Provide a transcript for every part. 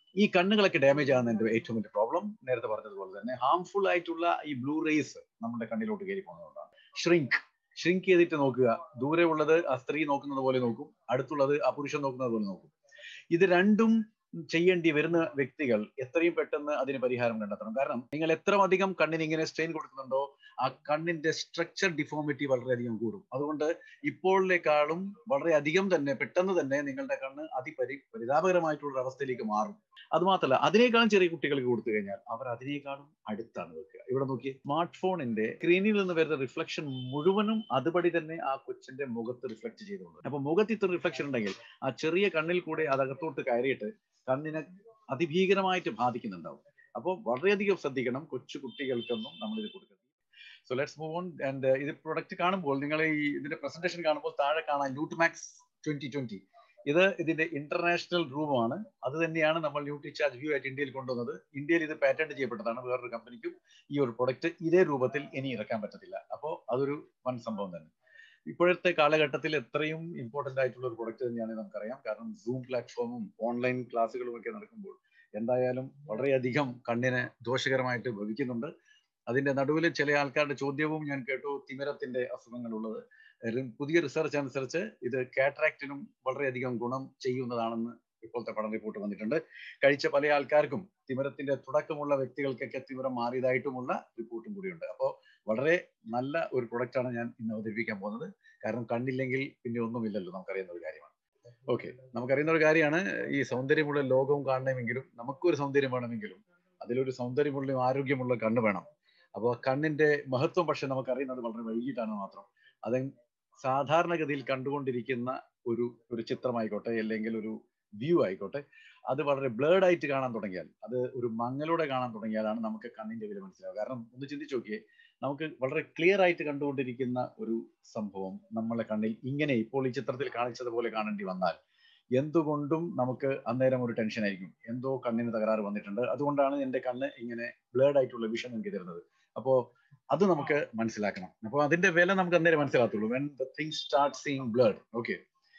ഈ കണ്ണുകളൊക്കെ ഡാമേജ് ആകുന്നതിന്റെ ഏറ്റവും വലിയ പ്രോബ്ലം നേരത്തെ പറഞ്ഞതുപോലെ തന്നെ ഹാംഫുൾ ആയിട്ടുള്ള ഈ ബ്ലൂ റേസ് നമ്മുടെ കണ്ണിലോട്ട് കയറി പോകുന്നതുകൊണ്ടാണ് ഷ്രിങ്ക് ഷ്രിങ്ക് ചെയ്തിട്ട് നോക്കുക ദൂരെ ഉള്ളത് ആ സ്ത്രീ നോക്കുന്നത് പോലെ നോക്കും അടുത്തുള്ളത് ആ പുരുഷൻ നോക്കുന്നത് പോലെ നോക്കും ഇത് രണ്ടും ചെയ്യേണ്ടി വരുന്ന വ്യക്തികൾ എത്രയും പെട്ടെന്ന് അതിന് പരിഹാരം കണ്ടെത്തണം കാരണം നിങ്ങൾ എത്ര അധികം കണ്ണിന് ഇങ്ങനെ സ്ട്രെയിൻ കൊടുക്കുന്നുണ്ടോ ആ കണ്ണിന്റെ സ്ട്രക്ചർ ഡിഫോമിറ്റി വളരെയധികം കൂടും അതുകൊണ്ട് ഇപ്പോഴേക്കാളും വളരെയധികം തന്നെ പെട്ടെന്ന് തന്നെ നിങ്ങളുടെ കണ്ണ് അതിപരി പരിതാപകരമായിട്ടുള്ള ഒരു അവസ്ഥയിലേക്ക് മാറും അത് മാത്രമല്ല അതിനേക്കാളും ചെറിയ കുട്ടികൾക്ക് കൊടുത്തു കഴിഞ്ഞാൽ അവർ അതിനേക്കാളും അടുത്താണ് വെക്കുക ഇവിടെ നോക്കി സ്മാർട്ട് ഫോണിന്റെ സ്ക്രീനിൽ നിന്ന് വരുന്ന റിഫ്ലക്ഷൻ മുഴുവനും അതുപടി തന്നെ ആ കൊച്ചിന്റെ മുഖത്ത് റിഫ്ലക്ട് ചെയ്തുകൊണ്ട് അപ്പൊ മുഖത്ത് ഇത്ര റിഫ്ലക്ഷൻ ഉണ്ടെങ്കിൽ ആ ചെറിയ കണ്ണിൽ കൂടെ അതകത്തോട്ട് കയറിയിട്ട് കണ്ണിനെ അതിഭീകരമായിട്ട് ബാധിക്കുന്നുണ്ടാവും അപ്പോൾ വളരെയധികം ശ്രദ്ധിക്കണം കൊച്ചു കുട്ടികൾക്കൊന്നും നമ്മൾ ഇത് കൊടുക്കുന്നത് so let's move on and ഇത് പ്രൊഡക്റ്റ് കാണുമ്പോൾ നിങ്ങൾ ഈ ഇതിന്റെ പ്രസന്റേഷൻ കാണുമ്പോൾ താഴെ കാണാൻ ന്യൂട്ട് മാക്സ് ട്വന്റി ട്വന്റി ഇത് ഇതിന്റെ ഇന്റർനാഷണൽ റൂമാണ് അത് തന്നെയാണ് നമ്മൾ ന്യൂട്രി ചാർജ് വ്യൂ ആയിട്ട് ഇന്ത്യയിൽ കൊണ്ടുവന്നത് ഇന്ത്യയിൽ ഇത് പാറ്റന്റ് ചെയ്യപ്പെട്ടതാണ് വേറൊരു കമ്പനിക്കും ഈ ഒരു പ്രൊഡക്റ്റ് ഇതേ രൂപത്തിൽ ഇനി ഇറക്കാൻ പറ്റത്തില്ല അപ്പോൾ അതൊരു വൻ സംഭവം തന്നെ ഇപ്പോഴത്തെ കാലഘട്ടത്തിൽ എത്രയും ഇമ്പോർട്ടന്റ് ആയിട്ടുള്ള ഒരു പ്രൊഡക്റ്റ് തന്നെയാണ് നമുക്കറിയാം കാരണം സൂം പ്ലാറ്റ്ഫോമും ഓൺലൈൻ ക്ലാസ്സുകളും ഒക്കെ നടക്കുമ്പോൾ എന്തായാലും വളരെയധികം കണ്ണിന് ദോഷകരമായിട്ട് ഭവിക്കുന്നുണ്ട് അതിന്റെ നടുവിൽ ചില ആൾക്കാരുടെ ചോദ്യവും ഞാൻ കേട്ടു തിമിരത്തിന്റെ അസുഖങ്ങളുള്ളത് പുതിയ റിസർച്ച് അനുസരിച്ച് ഇത് കാറ്ററാക്റ്റിനും വളരെയധികം ഗുണം ചെയ്യുന്നതാണെന്ന് ഇപ്പോഴത്തെ പഠന റിപ്പോർട്ട് വന്നിട്ടുണ്ട് കഴിച്ച പല ആൾക്കാർക്കും തിമിരത്തിന്റെ തുടക്കമുള്ള വ്യക്തികൾക്കൊക്കെ തിമിരം മാറിയതായിട്ടുമുള്ള റിപ്പോർട്ടും കൂടിയുണ്ട് അപ്പോൾ വളരെ നല്ല ഒരു പ്രൊഡക്റ്റാണ് ഞാൻ ഇന്ന് അവതരിപ്പിക്കാൻ പോകുന്നത് കാരണം കണ്ടില്ലെങ്കിൽ പിന്നെ ഒന്നുമില്ലല്ലോ നമുക്കറിയുന്ന ഒരു കാര്യമാണ് ഓക്കെ നമുക്കറിയുന്ന ഒരു കാര്യമാണ് ഈ സൗന്ദര്യമുള്ള ലോകവും കാണണമെങ്കിലും നമുക്കൊരു സൗന്ദര്യം വേണമെങ്കിലും അതിലൊരു സൗന്ദര്യമുള്ള ആരോഗ്യമുള്ള കണ്ണ് വേണം അപ്പോൾ കണ്ണിന്റെ മഹത്വം പക്ഷെ നമുക്കറിയുന്നത് വളരെ വൈകിട്ടാണ് മാത്രം അത് സാധാരണഗതിയിൽ കണ്ടുകൊണ്ടിരിക്കുന്ന ഒരു ഒരു ചിത്രമായിക്കോട്ടെ അല്ലെങ്കിൽ ഒരു വ്യൂ ആയിക്കോട്ടെ അത് വളരെ ബ്ലേഡ് ആയിട്ട് കാണാൻ തുടങ്ങിയാൽ അത് ഒരു മങ്ങലൂടെ കാണാൻ തുടങ്ങിയാലാണ് നമുക്ക് കണ്ണിന്റെ വില മനസ്സിലാവുക കാരണം ഒന്ന് ചിന്തിച്ചു നോക്കിയേ നമുക്ക് വളരെ ക്ലിയർ ആയിട്ട് കണ്ടുകൊണ്ടിരിക്കുന്ന ഒരു സംഭവം നമ്മളെ കണ്ണിൽ ഇങ്ങനെ ഇപ്പോൾ ഈ ചിത്രത്തിൽ കാണിച്ചതുപോലെ കാണേണ്ടി വന്നാൽ എന്തുകൊണ്ടും നമുക്ക് അന്നേരം ഒരു ടെൻഷൻ ആയിരിക്കും എന്തോ കണ്ണിന് തകരാറ് വന്നിട്ടുണ്ട് അതുകൊണ്ടാണ് എൻ്റെ കണ്ണ് ഇങ്ങനെ ബ്ലേഡ് ആയിട്ടുള്ള വിഷൻ എനിക്ക് തരുന്നത് അപ്പോൾ അത് നമുക്ക് മനസ്സിലാക്കണം അപ്പോൾ അതിന്റെ വില നമുക്ക് അന്നേരം മനസ്സിലാകത്തുള്ളൂ when the thing start seeing blade okay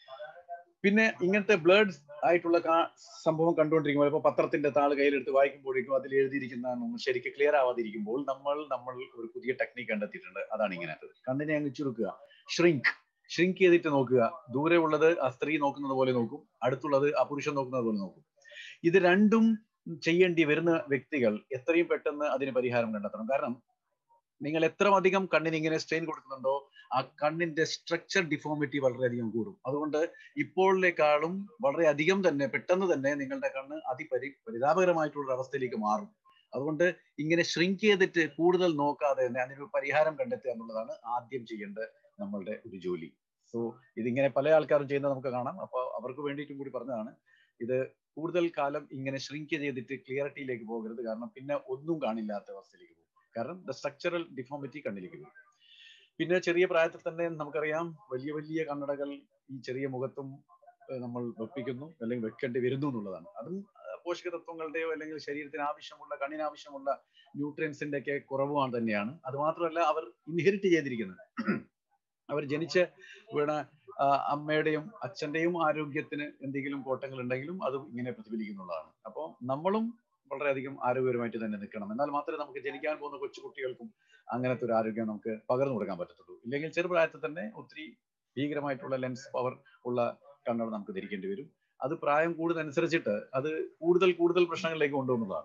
പിന്നെ ഇങ്ങനത്തെ ബ്ലേഡ് ആയിട്ടുള്ള സംഭവം കണ്ടുകൊണ്ടിരിക്കുമ്പോൾ ഇപ്പോൾ പത്രത്തിന്റെ താള് കയ്യിലെടുത്ത് വായിക്കുമ്പോഴേക്കും അതിൽ എഴുതിയിരിക്കുന്ന ശരിക്കും ക്ലിയർ ആവാതിരിക്കുമ്പോൾ നമ്മൾ നമ്മൾ ഒരു പുതിയ ടെക്നിക്ക് കണ്ടെത്തിയിട്ടുണ്ട് അതാണ് ഇങ്ങനത്തെ കണ്ണിനെ അങ്ങ് ചുരുക്കുക ഷ്രിങ്ക് ഷ്രിങ്ക് ചെയ്തിട്ട് നോക്കുക ദൂരെ ഉള്ളത് ആ സ്ത്രീ നോക്കുന്നത് പോലെ നോക്കും അടുത്തുള്ളത് ആ പുരുഷൻ നോക്കുന്നത് പോലെ നോക്കും ഇത് രണ്ടും ചെയ്യേണ്ടി വരുന്ന വ്യക്തികൾ എത്രയും പെട്ടെന്ന് അതിന് പരിഹാരം കണ്ടെത്തണം കാരണം നിങ്ങൾ എത്ര അധികം കണ്ണിന് ഇങ്ങനെ സ്ട്രെയിൻ കൊടുക്കുന്നുണ്ടോ ആ കണ്ണിന്റെ സ്ട്രക്ചർ ഡിഫോമിറ്റി വളരെയധികം കൂടും അതുകൊണ്ട് ഇപ്പോഴേക്കാളും വളരെ അധികം തന്നെ പെട്ടെന്ന് തന്നെ നിങ്ങളുടെ കണ്ണ് അതിപരി പരിതാപകരമായിട്ടുള്ള അവസ്ഥയിലേക്ക് മാറും അതുകൊണ്ട് ഇങ്ങനെ ഷ്രിങ്ക് ചെയ്തിട്ട് കൂടുതൽ നോക്കാതെ തന്നെ അതിനൊരു പരിഹാരം കണ്ടെത്തുക എന്നുള്ളതാണ് ആദ്യം ചെയ്യേണ്ട നമ്മളുടെ ഒരു ജോലി സോ ഇതിങ്ങനെ പല ആൾക്കാരും ചെയ്യുന്നത് നമുക്ക് കാണാം അപ്പോൾ അവർക്ക് വേണ്ടിയിട്ടും കൂടി പറഞ്ഞതാണ് ഇത് കൂടുതൽ കാലം ഇങ്ങനെ ഷ്രിങ്ക് ചെയ്തിട്ട് ക്ലിയറിറ്റിയിലേക്ക് പോകരുത് കാരണം പിന്നെ ഒന്നും കാണില്ലാത്ത അവസ്ഥയിലേക്ക് പോകും കാരണം ദ സ്ട്രക്ചറൽ ഡിഫോമിറ്റി കണ്ണിലേക്ക് പോകും പിന്നെ ചെറിയ പ്രായത്തിൽ തന്നെ നമുക്കറിയാം വലിയ വലിയ കണ്ണടകൾ ഈ ചെറിയ മുഖത്തും നമ്മൾ വെപ്പിക്കുന്നു അല്ലെങ്കിൽ വെക്കേണ്ടി വരുന്നു എന്നുള്ളതാണ് അതും പോഷക തത്വങ്ങളുടെയോ അല്ലെങ്കിൽ ശരീരത്തിന് ആവശ്യമുള്ള കണ്ണിന് ആവശ്യമുള്ള ന്യൂട്രിയൻസിന്റെ ഒക്കെ കുറവാണ് തന്നെയാണ് അത് മാത്രമല്ല അവർ ഇൻഹെറിറ്റ് ചെയ്തിരിക്കുന്നത് അവർ ജനിച്ച് വീണ അമ്മയുടെയും അച്ഛന്റെയും ആരോഗ്യത്തിന് എന്തെങ്കിലും കോട്ടങ്ങൾ ഉണ്ടെങ്കിലും അതും ഇങ്ങനെ പ്രതിഫലിക്കുന്നുള്ളതാണ് അപ്പോൾ നമ്മളും വളരെയധികം ആരോഗ്യപരമായിട്ട് തന്നെ നിൽക്കണം എന്നാൽ മാത്രമേ നമുക്ക് ജനിക്കാൻ പോകുന്ന കൊച്ചു കുട്ടികൾക്കും അങ്ങനത്തെ ഒരു ആരോഗ്യം നമുക്ക് പകർന്നു കൊടുക്കാൻ പറ്റത്തുള്ളൂ ഇല്ലെങ്കിൽ ചെറുപ്രായത്തിൽ തന്നെ ഒത്തിരി ഭീകരമായിട്ടുള്ള ലെൻസ് പവർ ഉള്ള കണ്ണട നമുക്ക് ധരിക്കേണ്ടി വരും അത് പ്രായം കൂടുന്നതനുസരിച്ചിട്ട് അത് കൂടുതൽ കൂടുതൽ പ്രശ്നങ്ങളിലേക്ക് കൊണ്ടുപോകുന്നതാണ്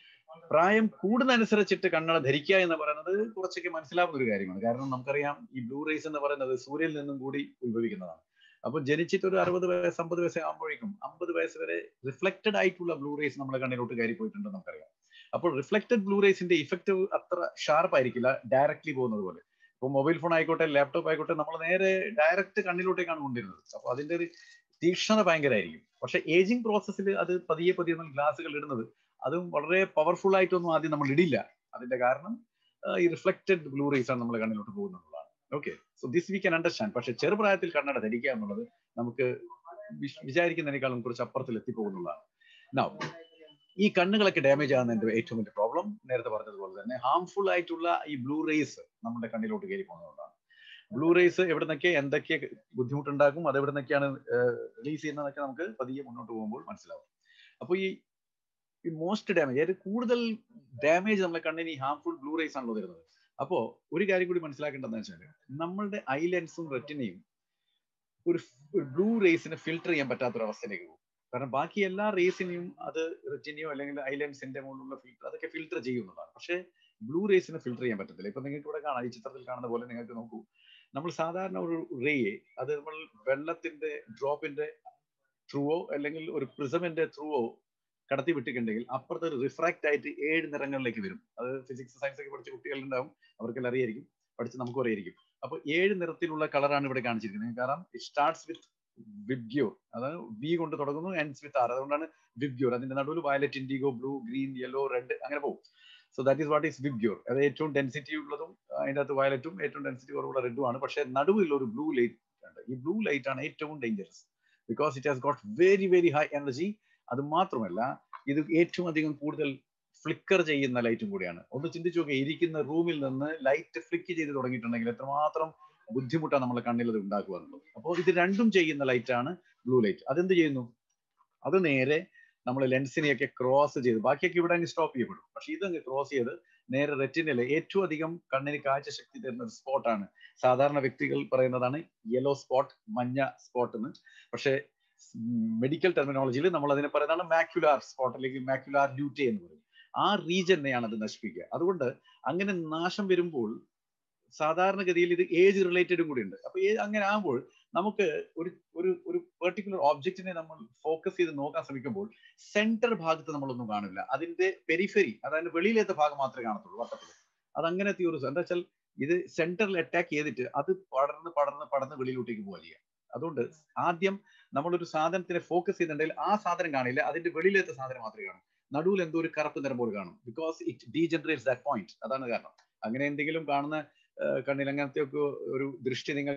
പ്രായം കൂടുന്നതനുസരിച്ചിട്ട് കണ്ണട ധരിക്കുക എന്ന് പറയുന്നത് കുറച്ചൊക്കെ മനസ്സിലാവുന്ന ഒരു കാര്യമാണ് കാരണം നമുക്കറിയാം ഈ ബ്ലൂ റേസ് എന്ന് പറയുന്നത് സൂര്യനിൽ നിന്നും കൂടി ഉത്ഭവിക്കുന്നതാണ് അപ്പോൾ ജനിച്ചിട്ട് ഒരു അറുപത് വയസ്സ് അമ്പത് വയസ്സ് ആകുമ്പോഴേക്കും അമ്പത് വയസ്സ് വരെ റിഫ്ലക്റ്റഡ് ആയിട്ടുള്ള ബ്ലൂ റേസ് നമ്മുടെ കണ്ണിലോട്ട് കയറി പോയിട്ടുണ്ടെന്ന് നമുക്കറിയാം അപ്പോൾ റിഫ്ലക്റ്റഡ് ബ്ലൂ റേസിന്റെ ഇഫക്റ്റ് അത്ര ഷാർപ്പ് ആയിരിക്കില്ല ഡയറക്ട്ലി പോകുന്നത് പോലെ ഇപ്പോൾ മൊബൈൽ ഫോൺ ആയിക്കോട്ടെ ലാപ്ടോപ്പ് ആയിക്കോട്ടെ നമ്മൾ നേരെ ഡയറക്റ്റ് കണ്ണിലോട്ടേക്കാണ് കൊണ്ടിരുന്നത് അപ്പോൾ അതിന്റെ ഒരു തീക്ഷ്ണത ഭയങ്കരമായിരിക്കും പക്ഷെ ഏജിങ് പ്രോസസ്സിൽ അത് പതിയെ പതിയെ നമ്മൾ ഗ്ലാസുകൾ ഇടുന്നത് അതും വളരെ പവർഫുൾ ആയിട്ടൊന്നും ആദ്യം നമ്മൾ ഇടില്ല അതിന്റെ കാരണം ഈ റിഫ്ലക്റ്റഡ് ബ്ലൂ റേസ് ആണ് നമ്മുടെ കണ്ണിലോട്ട് പോകുന്നതാണ് okay so this we can understand പക്ഷെ ചെറുപ്രായത്തിൽ കണ്ണട ധരിക്കുക എന്നുള്ളത് നമുക്ക് വിചാരിക്കുന്നതിനേക്കാളും കുറച്ച് അപ്പുറത്തിൽ എത്തിപ്പോകുന്നതാണ് നൗ ഈ കണ്ണുകളൊക്കെ ഡാമേജ് ആകുന്നതിന്റെ ഏറ്റവും വലിയ പ്രോബ്ലം നേരത്തെ പറഞ്ഞതുപോലെ തന്നെ ഹാംഫുൾ ആയിട്ടുള്ള ഈ ബ്ലൂ റേസ് നമ്മുടെ കണ്ണിലോട്ട് കയറി പോകുന്നതുകൊണ്ടാണ് ബ്ലൂ റേസ് എവിടെ നിന്നൊക്കെ എന്തൊക്കെ ബുദ്ധിമുട്ടുണ്ടാക്കും അത് എവിടെ നിന്നൊക്കെയാണ് റിലീസ് ചെയ്യുന്നതൊക്കെ നമുക്ക് പതിയെ മുന്നോട്ട് പോകുമ്പോൾ മനസ്സിലാവും അപ്പോൾ ഈ ഈ മോസ്റ്റ് ഡാമേജ് അതായത് കൂടുതൽ ഡാമേജ് നമ്മളെ കണ്ണിന് ഈ ഹാർംഫുൾ ബ്ലൂ റേസ് ആണല്ലോ തരുന്നത് അപ്പോ ഒരു കാര്യം കൂടി മനസ്സിലാക്കേണ്ടതെന്ന് വെച്ചാൽ നമ്മളുടെ ഐ ലെൻസും റെറ്റിനയും ഒരു ഒരു ബ്ലൂ റേസിനെ ഫിൽട്ടർ ചെയ്യാൻ പറ്റാത്ത ഒരു അവസ്ഥയിലേക്ക് പോകും കാരണം ബാക്കി എല്ലാ റേസിനെയും അത് റെറ്റിനിയോ അല്ലെങ്കിൽ ഐ ലെൻസിന്റെ മുകളിലുള്ള ഫിൽട്ടർ അതൊക്കെ ഫിൽട്ടർ ചെയ്യുന്നതാണ് പക്ഷേ ബ്ലൂ റേസിനെ ഫിൽട്ടർ ചെയ്യാൻ പറ്റത്തില്ല ഇപ്പൊ നിങ്ങൾക്ക് ഇവിടെ കാണാം ഈ ചിത്രത്തിൽ കാണുന്ന പോലെ നിങ്ങൾക്ക് നോക്കൂ നമ്മൾ സാധാരണ ഒരു റേയെ അത് നമ്മൾ വെള്ളത്തിന്റെ ഡ്രോപ്പിന്റെ ത്രൂവോ അല്ലെങ്കിൽ ഒരു പ്രിസമിന്റെ ത്രൂവോ കടത്തി വിട്ടിട്ടുണ്ടെങ്കിൽ അപ്പുറത്ത് ഒരു റിഫ്രാക്റ്റ് ആയിട്ട് ഏഴ് നിറങ്ങളിലേക്ക് വരും അത് ഫിസിക്സ് സയൻസ് ഒക്കെ പഠിച്ച കുട്ടികളുണ്ടാവും അവർക്കെല്ലാം അറിയായിരിക്കും പഠിച്ച് നമുക്കും അറിയായിരിക്കും അപ്പൊ ഏഴ് നിറത്തിലുള്ള കളറാണ് ഇവിടെ കാണിച്ചിരിക്കുന്നത് കാരണം ഇറ്റ് സ്റ്റാർട്ട്സ് വിത്ത് വിബ്ഗ്യൂർ അതായത് വി കൊണ്ട് തുടങ്ങുന്നു എൻഡ്സ് വിത്ത് ആർ അതുകൊണ്ടാണ് വിബ്ഗ്യൂർ അതിന്റെ നടുവിൽ violet indigo blue green yellow red അങ്ങനെ പോകും so that is what is VIBGYOR അത് ഏറ്റവും ഡെൻസിറ്റി ഉള്ളതും അതിൻ്റെ അകത്ത് വയലറ്റും ഏറ്റവും ഡെൻസിറ്റി കുറവുള്ള റെഡും ആണ് പക്ഷേ നടുവിൽ ഒരു ബ്ലൂ ലൈറ്റ് ഉണ്ട് ഈ ബ്ലൂ ലൈറ്റ് ആണ് ഏറ്റവും dangerous because it has got very very high energy അത് മാത്രമല്ല ഇത് ഏറ്റവും അധികം കൂടുതൽ ഫ്ലിക്കർ ചെയ്യുന്ന ലൈറ്റും കൂടിയാണ് ഒന്ന് ചിന്തിച്ചു നോക്കുക ഇരിക്കുന്ന റൂമിൽ നിന്ന് ലൈറ്റ് ഫ്ലിക്ക് ചെയ്ത് തുടങ്ങിയിട്ടുണ്ടെങ്കിൽ എത്രമാത്രം ബുദ്ധിമുട്ടാണ് നമ്മളെ കണ്ണിൽ അത് ഉണ്ടാക്കുക എന്നുള്ളത് അപ്പോൾ ഇത് രണ്ടും ചെയ്യുന്ന ലൈറ്റ് ആണ് ബ്ലൂ ലൈറ്റ് അതെന്ത് ചെയ്യുന്നു അത് നേരെ നമ്മൾ ലെൻസിനെയൊക്കെ ക്രോസ് ചെയ്ത് ബാക്കിയൊക്കെ ഇവിടെ അങ്ങ് സ്റ്റോപ്പ് ചെയ്യപ്പെടും പക്ഷെ ഇതങ്ങ് ക്രോസ് ചെയ്ത് നേരെ റെറ്റിനിലെ ഏറ്റവും അധികം കണ്ണിന് കാഴ്ചശക്തി തരുന്ന ഒരു സ്പോട്ടാണ് സാധാരണ വ്യക്തികൾ പറയുന്നതാണ് യെല്ലോ സ്പോട്ട് മഞ്ഞ സ്പോട്ട് എന്ന് പക്ഷേ മെഡിക്കൽ ടെർമിനോളജിയിൽ നമ്മൾ അതിനെ പറയുന്നതാണ് മാക്യുലാർ സ്പോട്ട് അല്ലെങ്കിൽ മാക്യുലാർ ഡ്യൂട്ടി എന്ന് പറയും ആ റീജനെയാണ് അത് നശിപ്പിക്കുക അതുകൊണ്ട് അങ്ങനെ നാശം വരുമ്പോൾ സാധാരണഗതിയിൽ ഇത് ഏജ് റിലേറ്റഡും കൂടി ഉണ്ട് അപ്പൊ അങ്ങനെ ആകുമ്പോൾ നമുക്ക് ഒരു ഒരു ഒരു പെർട്ടിക്കുലർ ഓബ്ജക്റ്റിനെ നമ്മൾ ഫോക്കസ് ചെയ്ത് നോക്കാൻ ശ്രമിക്കുമ്പോൾ സെന്റർ ഭാഗത്ത് നമ്മളൊന്നും കാണില്ല അതിന്റെ പെരിഫെരി അതായത് വെളിയിലത്തെ ഭാഗം മാത്രമേ കാണത്തുള്ളൂ വട്ടത്തിൽ അതങ്ങനെ ഒരു എന്താ വെച്ചാൽ ഇത് സെന്ററിൽ അറ്റാക്ക് ചെയ്തിട്ട് അത് പടർന്ന് പടർന്ന് പടർന്ന് വെളിയിലോട്ടേക്ക് പോവുക ചെയ്യുക അതുകൊണ്ട് ആദ്യം നമ്മളൊരു സാധനത്തിനെ ഫോക്കസ് ചെയ്യുന്നുണ്ടെങ്കിൽ ആ സാധനം കാണില്ല അതിന്റെ വെളിയിലത്തെ സാധനം മാത്രമേ കാണൂ നടുവിൽ എന്തോ ഒരു കറുപ്പ് നിറം പോലെ കാണും because it degenerates that point അതാണ് കാരണം അങ്ങനെ എന്തെങ്കിലും കാണുന്ന കണ്ണിൽ അങ്ങനത്തെ ഒക്കെ ഒരു ദൃഷ്ടി നിങ്ങൾ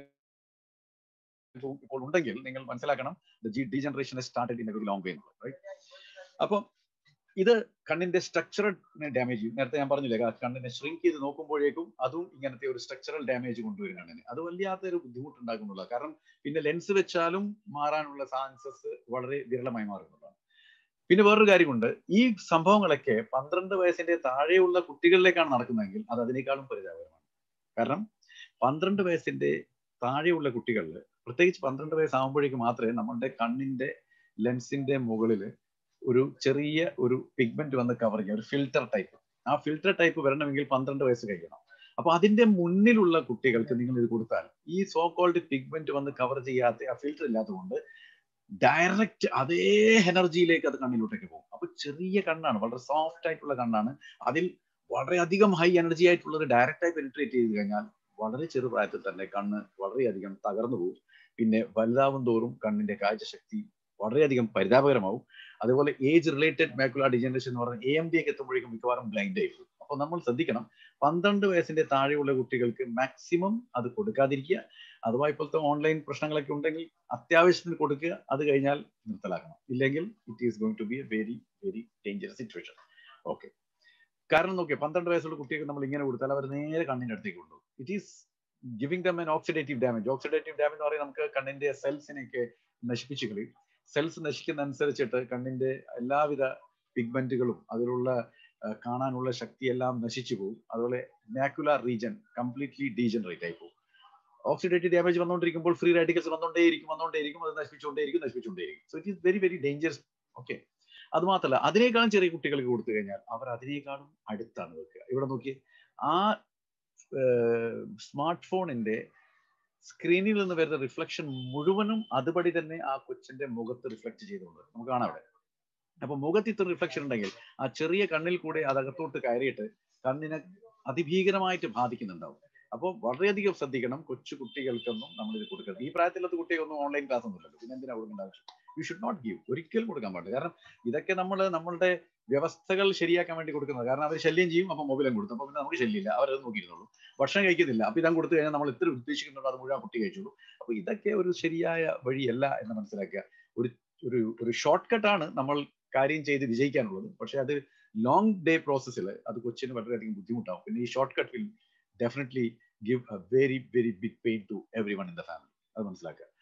ഇപ്പോൾ ഉണ്ടെങ്കിൽ നിങ്ങൾ മനസ്സിലാക്കണം degeneration started in a very long way right അപ്പം ഇത് കണ്ണിന്റെ സ്ട്രക്ചറൽ ഡാമേജ് ചെയ്യും നേരത്തെ ഞാൻ പറഞ്ഞില്ലേ കണ്ണിനെ ഷ്രിങ്ക് ചെയ്ത് നോക്കുമ്പോഴേക്കും അതും ഇങ്ങനത്തെ ഒരു സ്ട്രക്ചറൽ ഡാമേജ് കൊണ്ടുവരും കണ്ണിന് അത് വല്ലാത്തൊരു ബുദ്ധിമുട്ടുണ്ടാക്കുന്നുള്ള കാരണം പിന്നെ ലെൻസ് വെച്ചാലും മാറാനുള്ള ചാൻസസ് വളരെ വിരളമായി മാറുന്നതാണ് പിന്നെ വേറൊരു കാര്യമുണ്ട് ഈ സംഭവങ്ങളൊക്കെ പന്ത്രണ്ട് വയസ്സിന്റെ താഴെയുള്ള കുട്ടികളിലേക്കാണ് നടക്കുന്നതെങ്കിൽ അത് അതിനേക്കാളും പരിതാപകരമാണ് കാരണം പന്ത്രണ്ട് വയസ്സിന്റെ താഴെയുള്ള കുട്ടികളിൽ പ്രത്യേകിച്ച് പന്ത്രണ്ട് വയസ്സാകുമ്പോഴേക്ക് മാത്രമേ നമ്മളുടെ കണ്ണിന്റെ ലെൻസിന്റെ മുകളിൽ ഒരു ചെറിയ ഒരു പിഗ്മെന്റ് വന്ന് കവർ ചെയ്യുക ഒരു ഫിൽറ്റർ ടൈപ്പ് ആ ഫിൽറ്റർ ടൈപ്പ് വരണമെങ്കിൽ പന്ത്രണ്ട് വയസ്സ് കഴിയണം അപ്പൊ അതിന്റെ മുന്നിലുള്ള കുട്ടികൾക്ക് നിങ്ങൾ ഇത് കൊടുത്താൽ ഈ സോ കോൾഡ് പിഗ്മെന്റ് വന്ന് കവർ ചെയ്യാത്ത ആ ഫിൽറ്റർ ഇല്ലാത്തതുകൊണ്ട് ഡയറക്റ്റ് അതേ എനർജിയിലേക്ക് അത് കണ്ണിലോട്ടേക്ക് പോകും അപ്പൊ ചെറിയ കണ്ണാണ് വളരെ സോഫ്റ്റ് ആയിട്ടുള്ള കണ്ണാണ് അതിൽ വളരെയധികം ഹൈ എനർജി ആയിട്ടുള്ളത് ഡയറക്റ്റ് ആയി പെനിട്രേറ്റ് ചെയ്ത് കഴിഞ്ഞാൽ വളരെ ചെറുപ്രായത്തിൽ തന്നെ കണ്ണ് വളരെയധികം തകർന്നു പോകും പിന്നെ വലുതാവും തോറും കണ്ണിന്റെ കാഴ്ചശക്തി വളരെയധികം പരിതാപകരമാവും അതുപോലെ ഏജ് റിലേറ്റഡ് മാക്കുലാർ ഡിജനറേഷൻ എന്ന് പറഞ്ഞാൽ എ എം ഡി ഒക്കെ എത്തുമ്പോഴേക്കും മിക്കവാറും ബ്ലൈൻഡ് ആയി പോകും അപ്പൊ നമ്മൾ ശ്രദ്ധിക്കണം പന്ത്രണ്ട് വയസ്സിന്റെ താഴെയുള്ള കുട്ടികൾക്ക് മാക്സിമം അത് കൊടുക്കാതിരിക്കുക അഥവാ ഇപ്പോഴത്തെ ഓൺലൈൻ പ്രശ്നങ്ങളൊക്കെ ഉണ്ടെങ്കിൽ അത്യാവശ്യത്തിന് കൊടുക്കുക അത് കഴിഞ്ഞാൽ നിർത്തലാക്കണം ഇല്ലെങ്കിൽ it is going to be a very very dangerous situation okay കാരണം നോക്കിയാൽ പന്ത്രണ്ട് വയസ്സുള്ള കുട്ടികൾക്ക് നമ്മൾ ഇങ്ങനെ കൊടുത്താൽ അവർ നേരെ കണ്ണിന്റെ അടുത്തേക്ക് കൊണ്ടുപോകും it is giving them an oxidative damage oxidative damage എന്ന് പറയുന്നത് നമുക്ക് കണ്ണിന്റെ സെൽസിനെയൊക്കെ നശിപ്പിച്ചു കളയും സെൽസ് നശിക്കുന്ന അനുസരിച്ചിട്ട് കണ്ണിന്റെ എല്ലാവിധ പിഗ്മെന്റുകളും അതിലുള്ള കാണാനുള്ള ശക്തിയെല്ലാം നശിച്ചു പോകും അതുപോലെ മാക്കുലാർ റീജൻ കംപ്ലീറ്റ്ലി ഡീജനറേറ്റ് ആയി പോകും ഓക്സിഡേറ്റീവ് ഡാമേജ് വന്നുകൊണ്ടിരിക്കുമ്പോൾ ഫ്രീ റാഡിക്കൽസ് വന്നുകൊണ്ടേയിരിക്കും വന്നുകൊണ്ടേയിരിക്കും അത് നശിപ്പിച്ചുകൊണ്ടേയിരിക്കും നശിപ്പിച്ചുകൊണ്ടേയിരിക്കും so it is very very dangerous okay അത് മാത്രമല്ല അതിനേക്കാളും ചെറിയ കുട്ടികൾക്ക് കൊടുത്തു കഴിഞ്ഞാൽ അവർ അതിനേക്കാളും അടുത്താണ് വെക്കുക ഇവിടെ നോക്കി ആ സ്മാർട്ട് ഫോണിന്റെ സ്ക്രീനിൽ നിന്ന് വരുന്ന റിഫ്ലക്ഷൻ മുഴുവനും അതുപടി തന്നെ ആ കൊച്ചിന്റെ മുഖത്ത് റിഫ്ലക്ട് ചെയ്തുകൊണ്ട് നമുക്ക് കാണാം അവിടെ അപ്പൊ മുഖത്ത് ഇത്ര റിഫ്ലക്ഷൻ ഉണ്ടെങ്കിൽ ആ ചെറിയ കണ്ണിൽ കൂടെ അതകത്തോട്ട് കയറിയിട്ട് കണ്ണിനെ അതിഭീകരമായിട്ട് ബാധിക്കുന്നുണ്ടാവും അപ്പോൾ വളരെയധികം ശ്രദ്ധിക്കണം കൊച്ചു കുട്ടികൾക്കൊന്നും നമ്മൾ ഇത് കൊടുക്കരുത് ഈ പ്രായത്തിലത്തെ കുട്ടികൾക്കൊന്നും ഓൺലൈൻ ക്ലാസ് ഒന്നുമില്ലല്ലോ പിന്നെ എന്തിനാ കൊടുക്കേണ്ട ആവശ്യം യു ഷുഡ് നോട്ട് ഗീവ് ഒരിക്കലും കൊടുക്കാൻ പാടില്ല കാരണം ഇതൊക്കെ നമ്മൾ നമ്മളുടെ വ്യവസ്ഥകൾ ശരിയാക്കാൻ വേണ്ടി കൊടുക്കുന്നത് കാരണം അവർ ശല്യം ചെയ്യും അപ്പൊ മൊബൈലും കൊടുത്തു അപ്പൊ പിന്നെ നമുക്ക് ശല്യമില്ല അവരത് നോക്കിയിരുന്നുള്ളൂ ഭക്ഷണം കഴിക്കുന്നില്ല അപ്പൊ ഇതാ കൊടുത്തു കഴിഞ്ഞാൽ നമ്മൾ എത്ര ഉദ്ദേശിക്കുന്നുണ്ടോ അത് മുഴുവൻ കുട്ടി കഴിച്ചോളൂ അപ്പൊ ഇതൊക്കെ ഒരു ശരിയായ വഴിയല്ല എന്ന് മനസ്സിലാക്കുക ഒരു ഒരു ഒരു ഷോർട്ട് കട്ടാണ് നമ്മൾ കാര്യം ചെയ്ത് വിജയിക്കാനുള്ളത് പക്ഷെ അത് ലോങ് ഡേ പ്രോസസ്സിൽ അത് കൊച്ചിന് വളരെയധികം ബുദ്ധിമുട്ടാവും പിന്നെ ഈ short cut will definitely give a very very big pain to everyone in the family അത് മനസ്സിലാക്കുക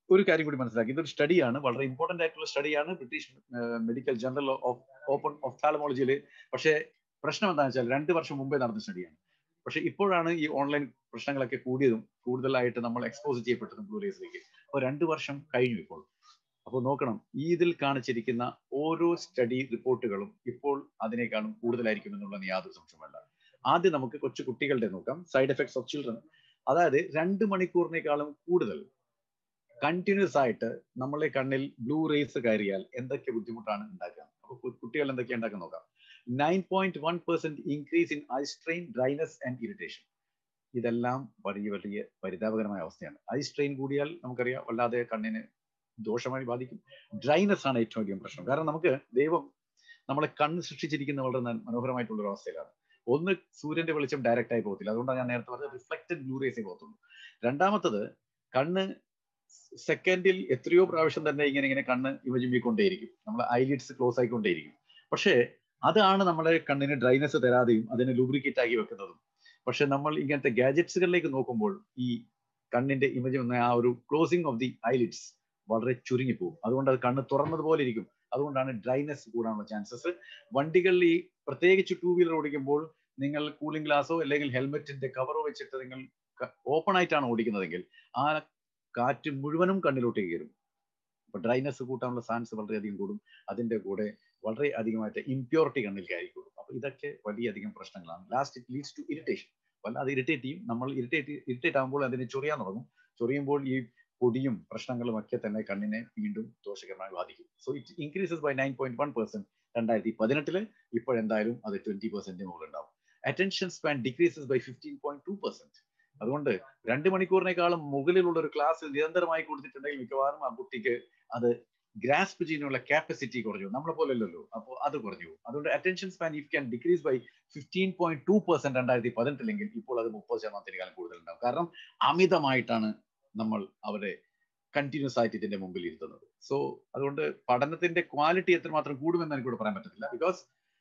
ഒരു കാര്യം കൂടി മനസ്സിലാക്കി ഇതൊരു സ്റ്റഡിയാണ് വളരെ ഇമ്പോർട്ടന്റ് ആയിട്ടുള്ള സ്റ്റഡിയാണ് British medical journal of open ഒഫ്താലമോളജിയിൽ പക്ഷേ പ്രശ്നം എന്താണെന്ന് വെച്ചാൽ രണ്ട് വർഷം മുമ്പേ നടന്ന സ്റ്റഡിയാണ് പക്ഷെ ഇപ്പോഴാണ് ഈ ഓൺലൈൻ പ്രശ്നങ്ങളൊക്കെ കൂടിയതും കൂടുതലായിട്ട് നമ്മൾ എക്സ്പോസ് ചെയ്യപ്പെട്ടതും ബ്ലൂറേസിലേക്ക് അപ്പോൾ രണ്ട് വർഷം കഴിഞ്ഞു ഇപ്പോൾ അപ്പോൾ നോക്കണം ഈ ഇതിൽ കാണിച്ചിരിക്കുന്ന ഓരോ സ്റ്റഡി റിപ്പോർട്ടുകളും ഇപ്പോൾ അതിനേക്കാളും കൂടുതലായിരിക്കും എന്നുള്ളതിന് യാതൊരു സംശയമല്ല ആദ്യം നമുക്ക് കൊച്ചു കുട്ടികളുടെ നോക്കാം സൈഡ് എഫക്ട്സ് ഓഫ് ചിൽഡ്രൻ അതായത് രണ്ട് മണിക്കൂറിനേക്കാളും കൂടുതൽ കണ്ടിന്യൂസ് ആയിട്ട് നമ്മളെ കണ്ണിൽ ബ്ലൂ റേസ് കയറിയാൽ എന്തൊക്കെ ബുദ്ധിമുട്ടാണ് ഉണ്ടാക്കുക അപ്പോൾ കുട്ടികൾ എന്തൊക്കെ ഉണ്ടാക്കാൻ നോക്കാം nine point one percent increase in eye strain dryness and irritation ഇതെല്ലാം വലിയ വലിയ പരിതാപകരമായ അവസ്ഥയാണ് ഐ സ്ട്രെയിൻ കൂടിയാൽ നമുക്കറിയാം വല്ലാതെ കണ്ണിന് ദോഷമായി ബാധിക്കും ഡ്രൈനസ് ആണ് ഏറ്റവും അധികം പ്രശ്നം കാരണം നമുക്ക് ദൈവം നമ്മളെ കണ്ണ് സൃഷ്ടിച്ചിരിക്കുന്ന വളരെ മനോഹരമായിട്ടുള്ള ഒരു അവസ്ഥയിലാണ് ഒന്ന് സൂര്യന്റെ വെളിച്ചം ഡയറക്റ്റ് ആയി പോകത്തില്ല അതുകൊണ്ടാണ് ഞാൻ നേരത്തെ പറഞ്ഞത് റിഫ്ലക്റ്റഡ് ബ്ലൂ റേസേ പോകത്തുള്ളൂ രണ്ടാമത്തത് കണ്ണ് സെക്കൻഡിൽ എത്രയോ പ്രാവശ്യം തന്നെ ഇങ്ങനെ ഇങ്ങനെ കണ്ണ് ഇവചിമ്മിക്കൊണ്ടേയിരിക്കും നമ്മൾ ഐലിഡ്സ് ക്ലോസ് ആയിക്കൊണ്ടേയിരിക്കും പക്ഷേ അതാണ് നമ്മളെ കണ്ണിന് ഡ്രൈനസ് തരാതെയും അതിനെ ലൂബ്രിക്കേറ്റ് ആക്കി വെക്കുന്നതും പക്ഷെ നമ്മൾ ഇങ്ങനത്തെ ഗാജറ്റ്സുകളിലേക്ക് നോക്കുമ്പോൾ ഈ കണ്ണിന്റെ ഇമേജ് വന്ന ആ ഒരു ക്ലോസിംഗ് ഓഫ് ദി ഐലിഡ്സ് വളരെ ചുരുങ്ങി പോകും അതുകൊണ്ട് അത് കണ്ണ് തുറന്നതുപോലെ ഇരിക്കും അതുകൊണ്ടാണ് ഡ്രൈനസ് കൂടാനുള്ള ചാൻസസ് വണ്ടികളിൽ ഈ പ്രത്യേകിച്ച് ടൂ വീലർ ഓടിക്കുമ്പോൾ നിങ്ങൾ കൂളിംഗ് ഗ്ലാസോ അല്ലെങ്കിൽ ഹെൽമെറ്റിന്റെ കവറോ വെച്ചിട്ട് നിങ്ങൾ ഓപ്പൺ ആയിട്ടാണ് ഓടിക്കുന്നതെങ്കിൽ ആ കാറ്റ് മുഴുവനും കണ്ണിലോട്ട് കയറും അപ്പൊ ഡ്രൈനസ് കൂട്ടാനുള്ള ചാൻസ് വളരെയധികം കൂടും അതിന്റെ കൂടെ വളരെ അധികമായിട്ട് ഇമ്പ്യൂരിറ്റി കണ്ണിൽ കയറിക്കൂടും അപ്പൊ ഇതൊക്കെ വലിയധികം പ്രശ്നങ്ങളാണ് last it leads to irritation വല്ലാതെ ഇറിറ്റേറ്റ് ചെയ്യും നമ്മൾ ഇറിറ്റേറ്റ് ഇറിറ്റേറ്റ് ആകുമ്പോൾ അതിനെ ചൊറിയാൻ തുടങ്ങും ചൊറിയുമ്പോൾ ഈ പൊടിയും പ്രശ്നങ്ങളും ഒക്കെ തന്നെ കണ്ണിനെ വീണ്ടും ദോഷകരമായി ബാധിക്കും so it increases by nine point one percent രണ്ടായിരത്തി പതിനെട്ടില് ഇപ്പോഴെന്തായാലും അത് ട്വന്റി പെർസെന്റ് മുകളിലുണ്ടാവും attention span decreases by fifteen point two percent അതുകൊണ്ട് രണ്ട് മണിക്കൂറിനേക്കാളും മുകളിലുള്ള ഒരു ക്ലാസ് നിരന്തരമായി കൊടുത്തിട്ടുണ്ടെങ്കിൽ മിക്കവാറും ആ കുട്ടിക്ക് അത് ഗ്രാസ്പ് ചെയ്യാനുള്ള കാപ്പസിറ്റി കുറഞ്ഞു നമ്മളെ പോലെയല്ലല്ലോ അപ്പോൾ അത് കുറഞ്ഞു അതുകൊണ്ട് attention span if can decrease by fifteen point two percent രണ്ടായിരത്തി പതിനെട്ടിലെങ്കിൽ ഇപ്പോൾ അത് മുപ്പത് ശതമാനത്തിനേക്കാളും കൂടുതൽ ഉണ്ടാവും കാരണം അമിതമായിട്ടാണ് നമ്മൾ അവരെ കണ്ടിന്യൂസ് ആയിട്ട് ഇതിന്റെ മുമ്പിൽ ഇരുത്തുന്നത് സോ അതുകൊണ്ട് പഠനത്തിന്റെ ക്വാളിറ്റി എത്രമാത്രം കൂടുമെന്ന് എനിക്കൂടെ പറയാൻ പറ്റത്തില്ല because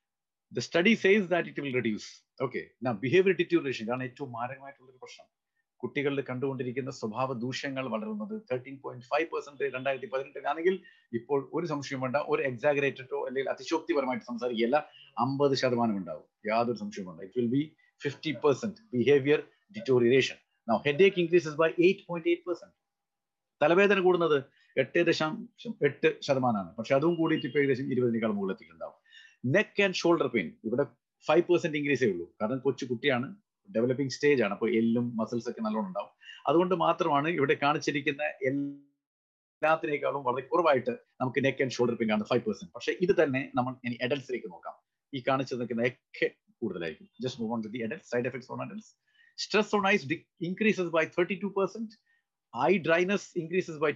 the study says that it will reduce okay behaviour deterioration കാരണം ഏറ്റവും മാരകമായിട്ടുള്ള ഒരു പ്രശ്നം കുട്ടികളിൽ കണ്ടുകൊണ്ടിരിക്കുന്ന സ്വഭാവ ദൂഷ്യങ്ങൾ വളരുന്നത് തേർട്ടീൻ പോയിന്റ് ഫൈവ് പെർസെന്റ് രണ്ടായിരത്തി പതിനെട്ടിലാണെങ്കിൽ ഇപ്പോൾ ഒരു സംശയം വേണ്ട ഒരു എക്സാഗറേറ്റഡോ അല്ലെങ്കിൽ അതിശോക്തിപരമായിട്ട് സംസാരിക്കുകയല്ല അമ്പത് ശതമാനം ഉണ്ടാവും യാതൊരു സംശയവും വേണ്ട it will be fifty percent behaviour deterioration now headache increases by eight point eight percent തലവേദന കൂടുന്നത് എട്ട് ദശാംശം എട്ട് ശതമാനമാണ് പക്ഷെ അതും കൂടിയിട്ട് ഇപ്പൊ ഏകദേശം ഇരുപതിനേക്കാൾ മുകളിലെത്തിയിട്ടുണ്ടാവും നെക്ക് ആൻഡ് ഷോൾഡർ പെയിൻ ഇവിടെ ഫൈവ് പെർസെന്റ് ഇൻക്രീസേ ഉള്ളൂ കാരണം കൊച്ചു കുട്ടിയാണ് ഡെവലപ്പിംഗ് സ്റ്റേജ് ആണ് അപ്പോൾ എല്ലും മസിൽസ് ഒക്കെ നല്ലോണം ഉണ്ടാവും അതുകൊണ്ട് മാത്രമാണ് ഇവിടെ കാണിച്ചിരിക്കുന്ന എല്ലാത്തിനേക്കാളും വളരെ കുറവായിട്ട് നമുക്ക് നെക്ക് ആൻഡ് ഷോൾഡർ പെയിൻ കാണുന്നത് ഫൈവ് പെർസെന്റ് പക്ഷേ ഇത് തന്നെ നമ്മൾ ഇനി അഡൽസിലേക്ക് നോക്കാം ഈ കാണിച്ചു നിൽക്കുന്ന ഒക്കെ കൂടുതലായിരിക്കും just move on to the adults side effects on adults stress on eyes increases by thirty two percent eye dryness increases by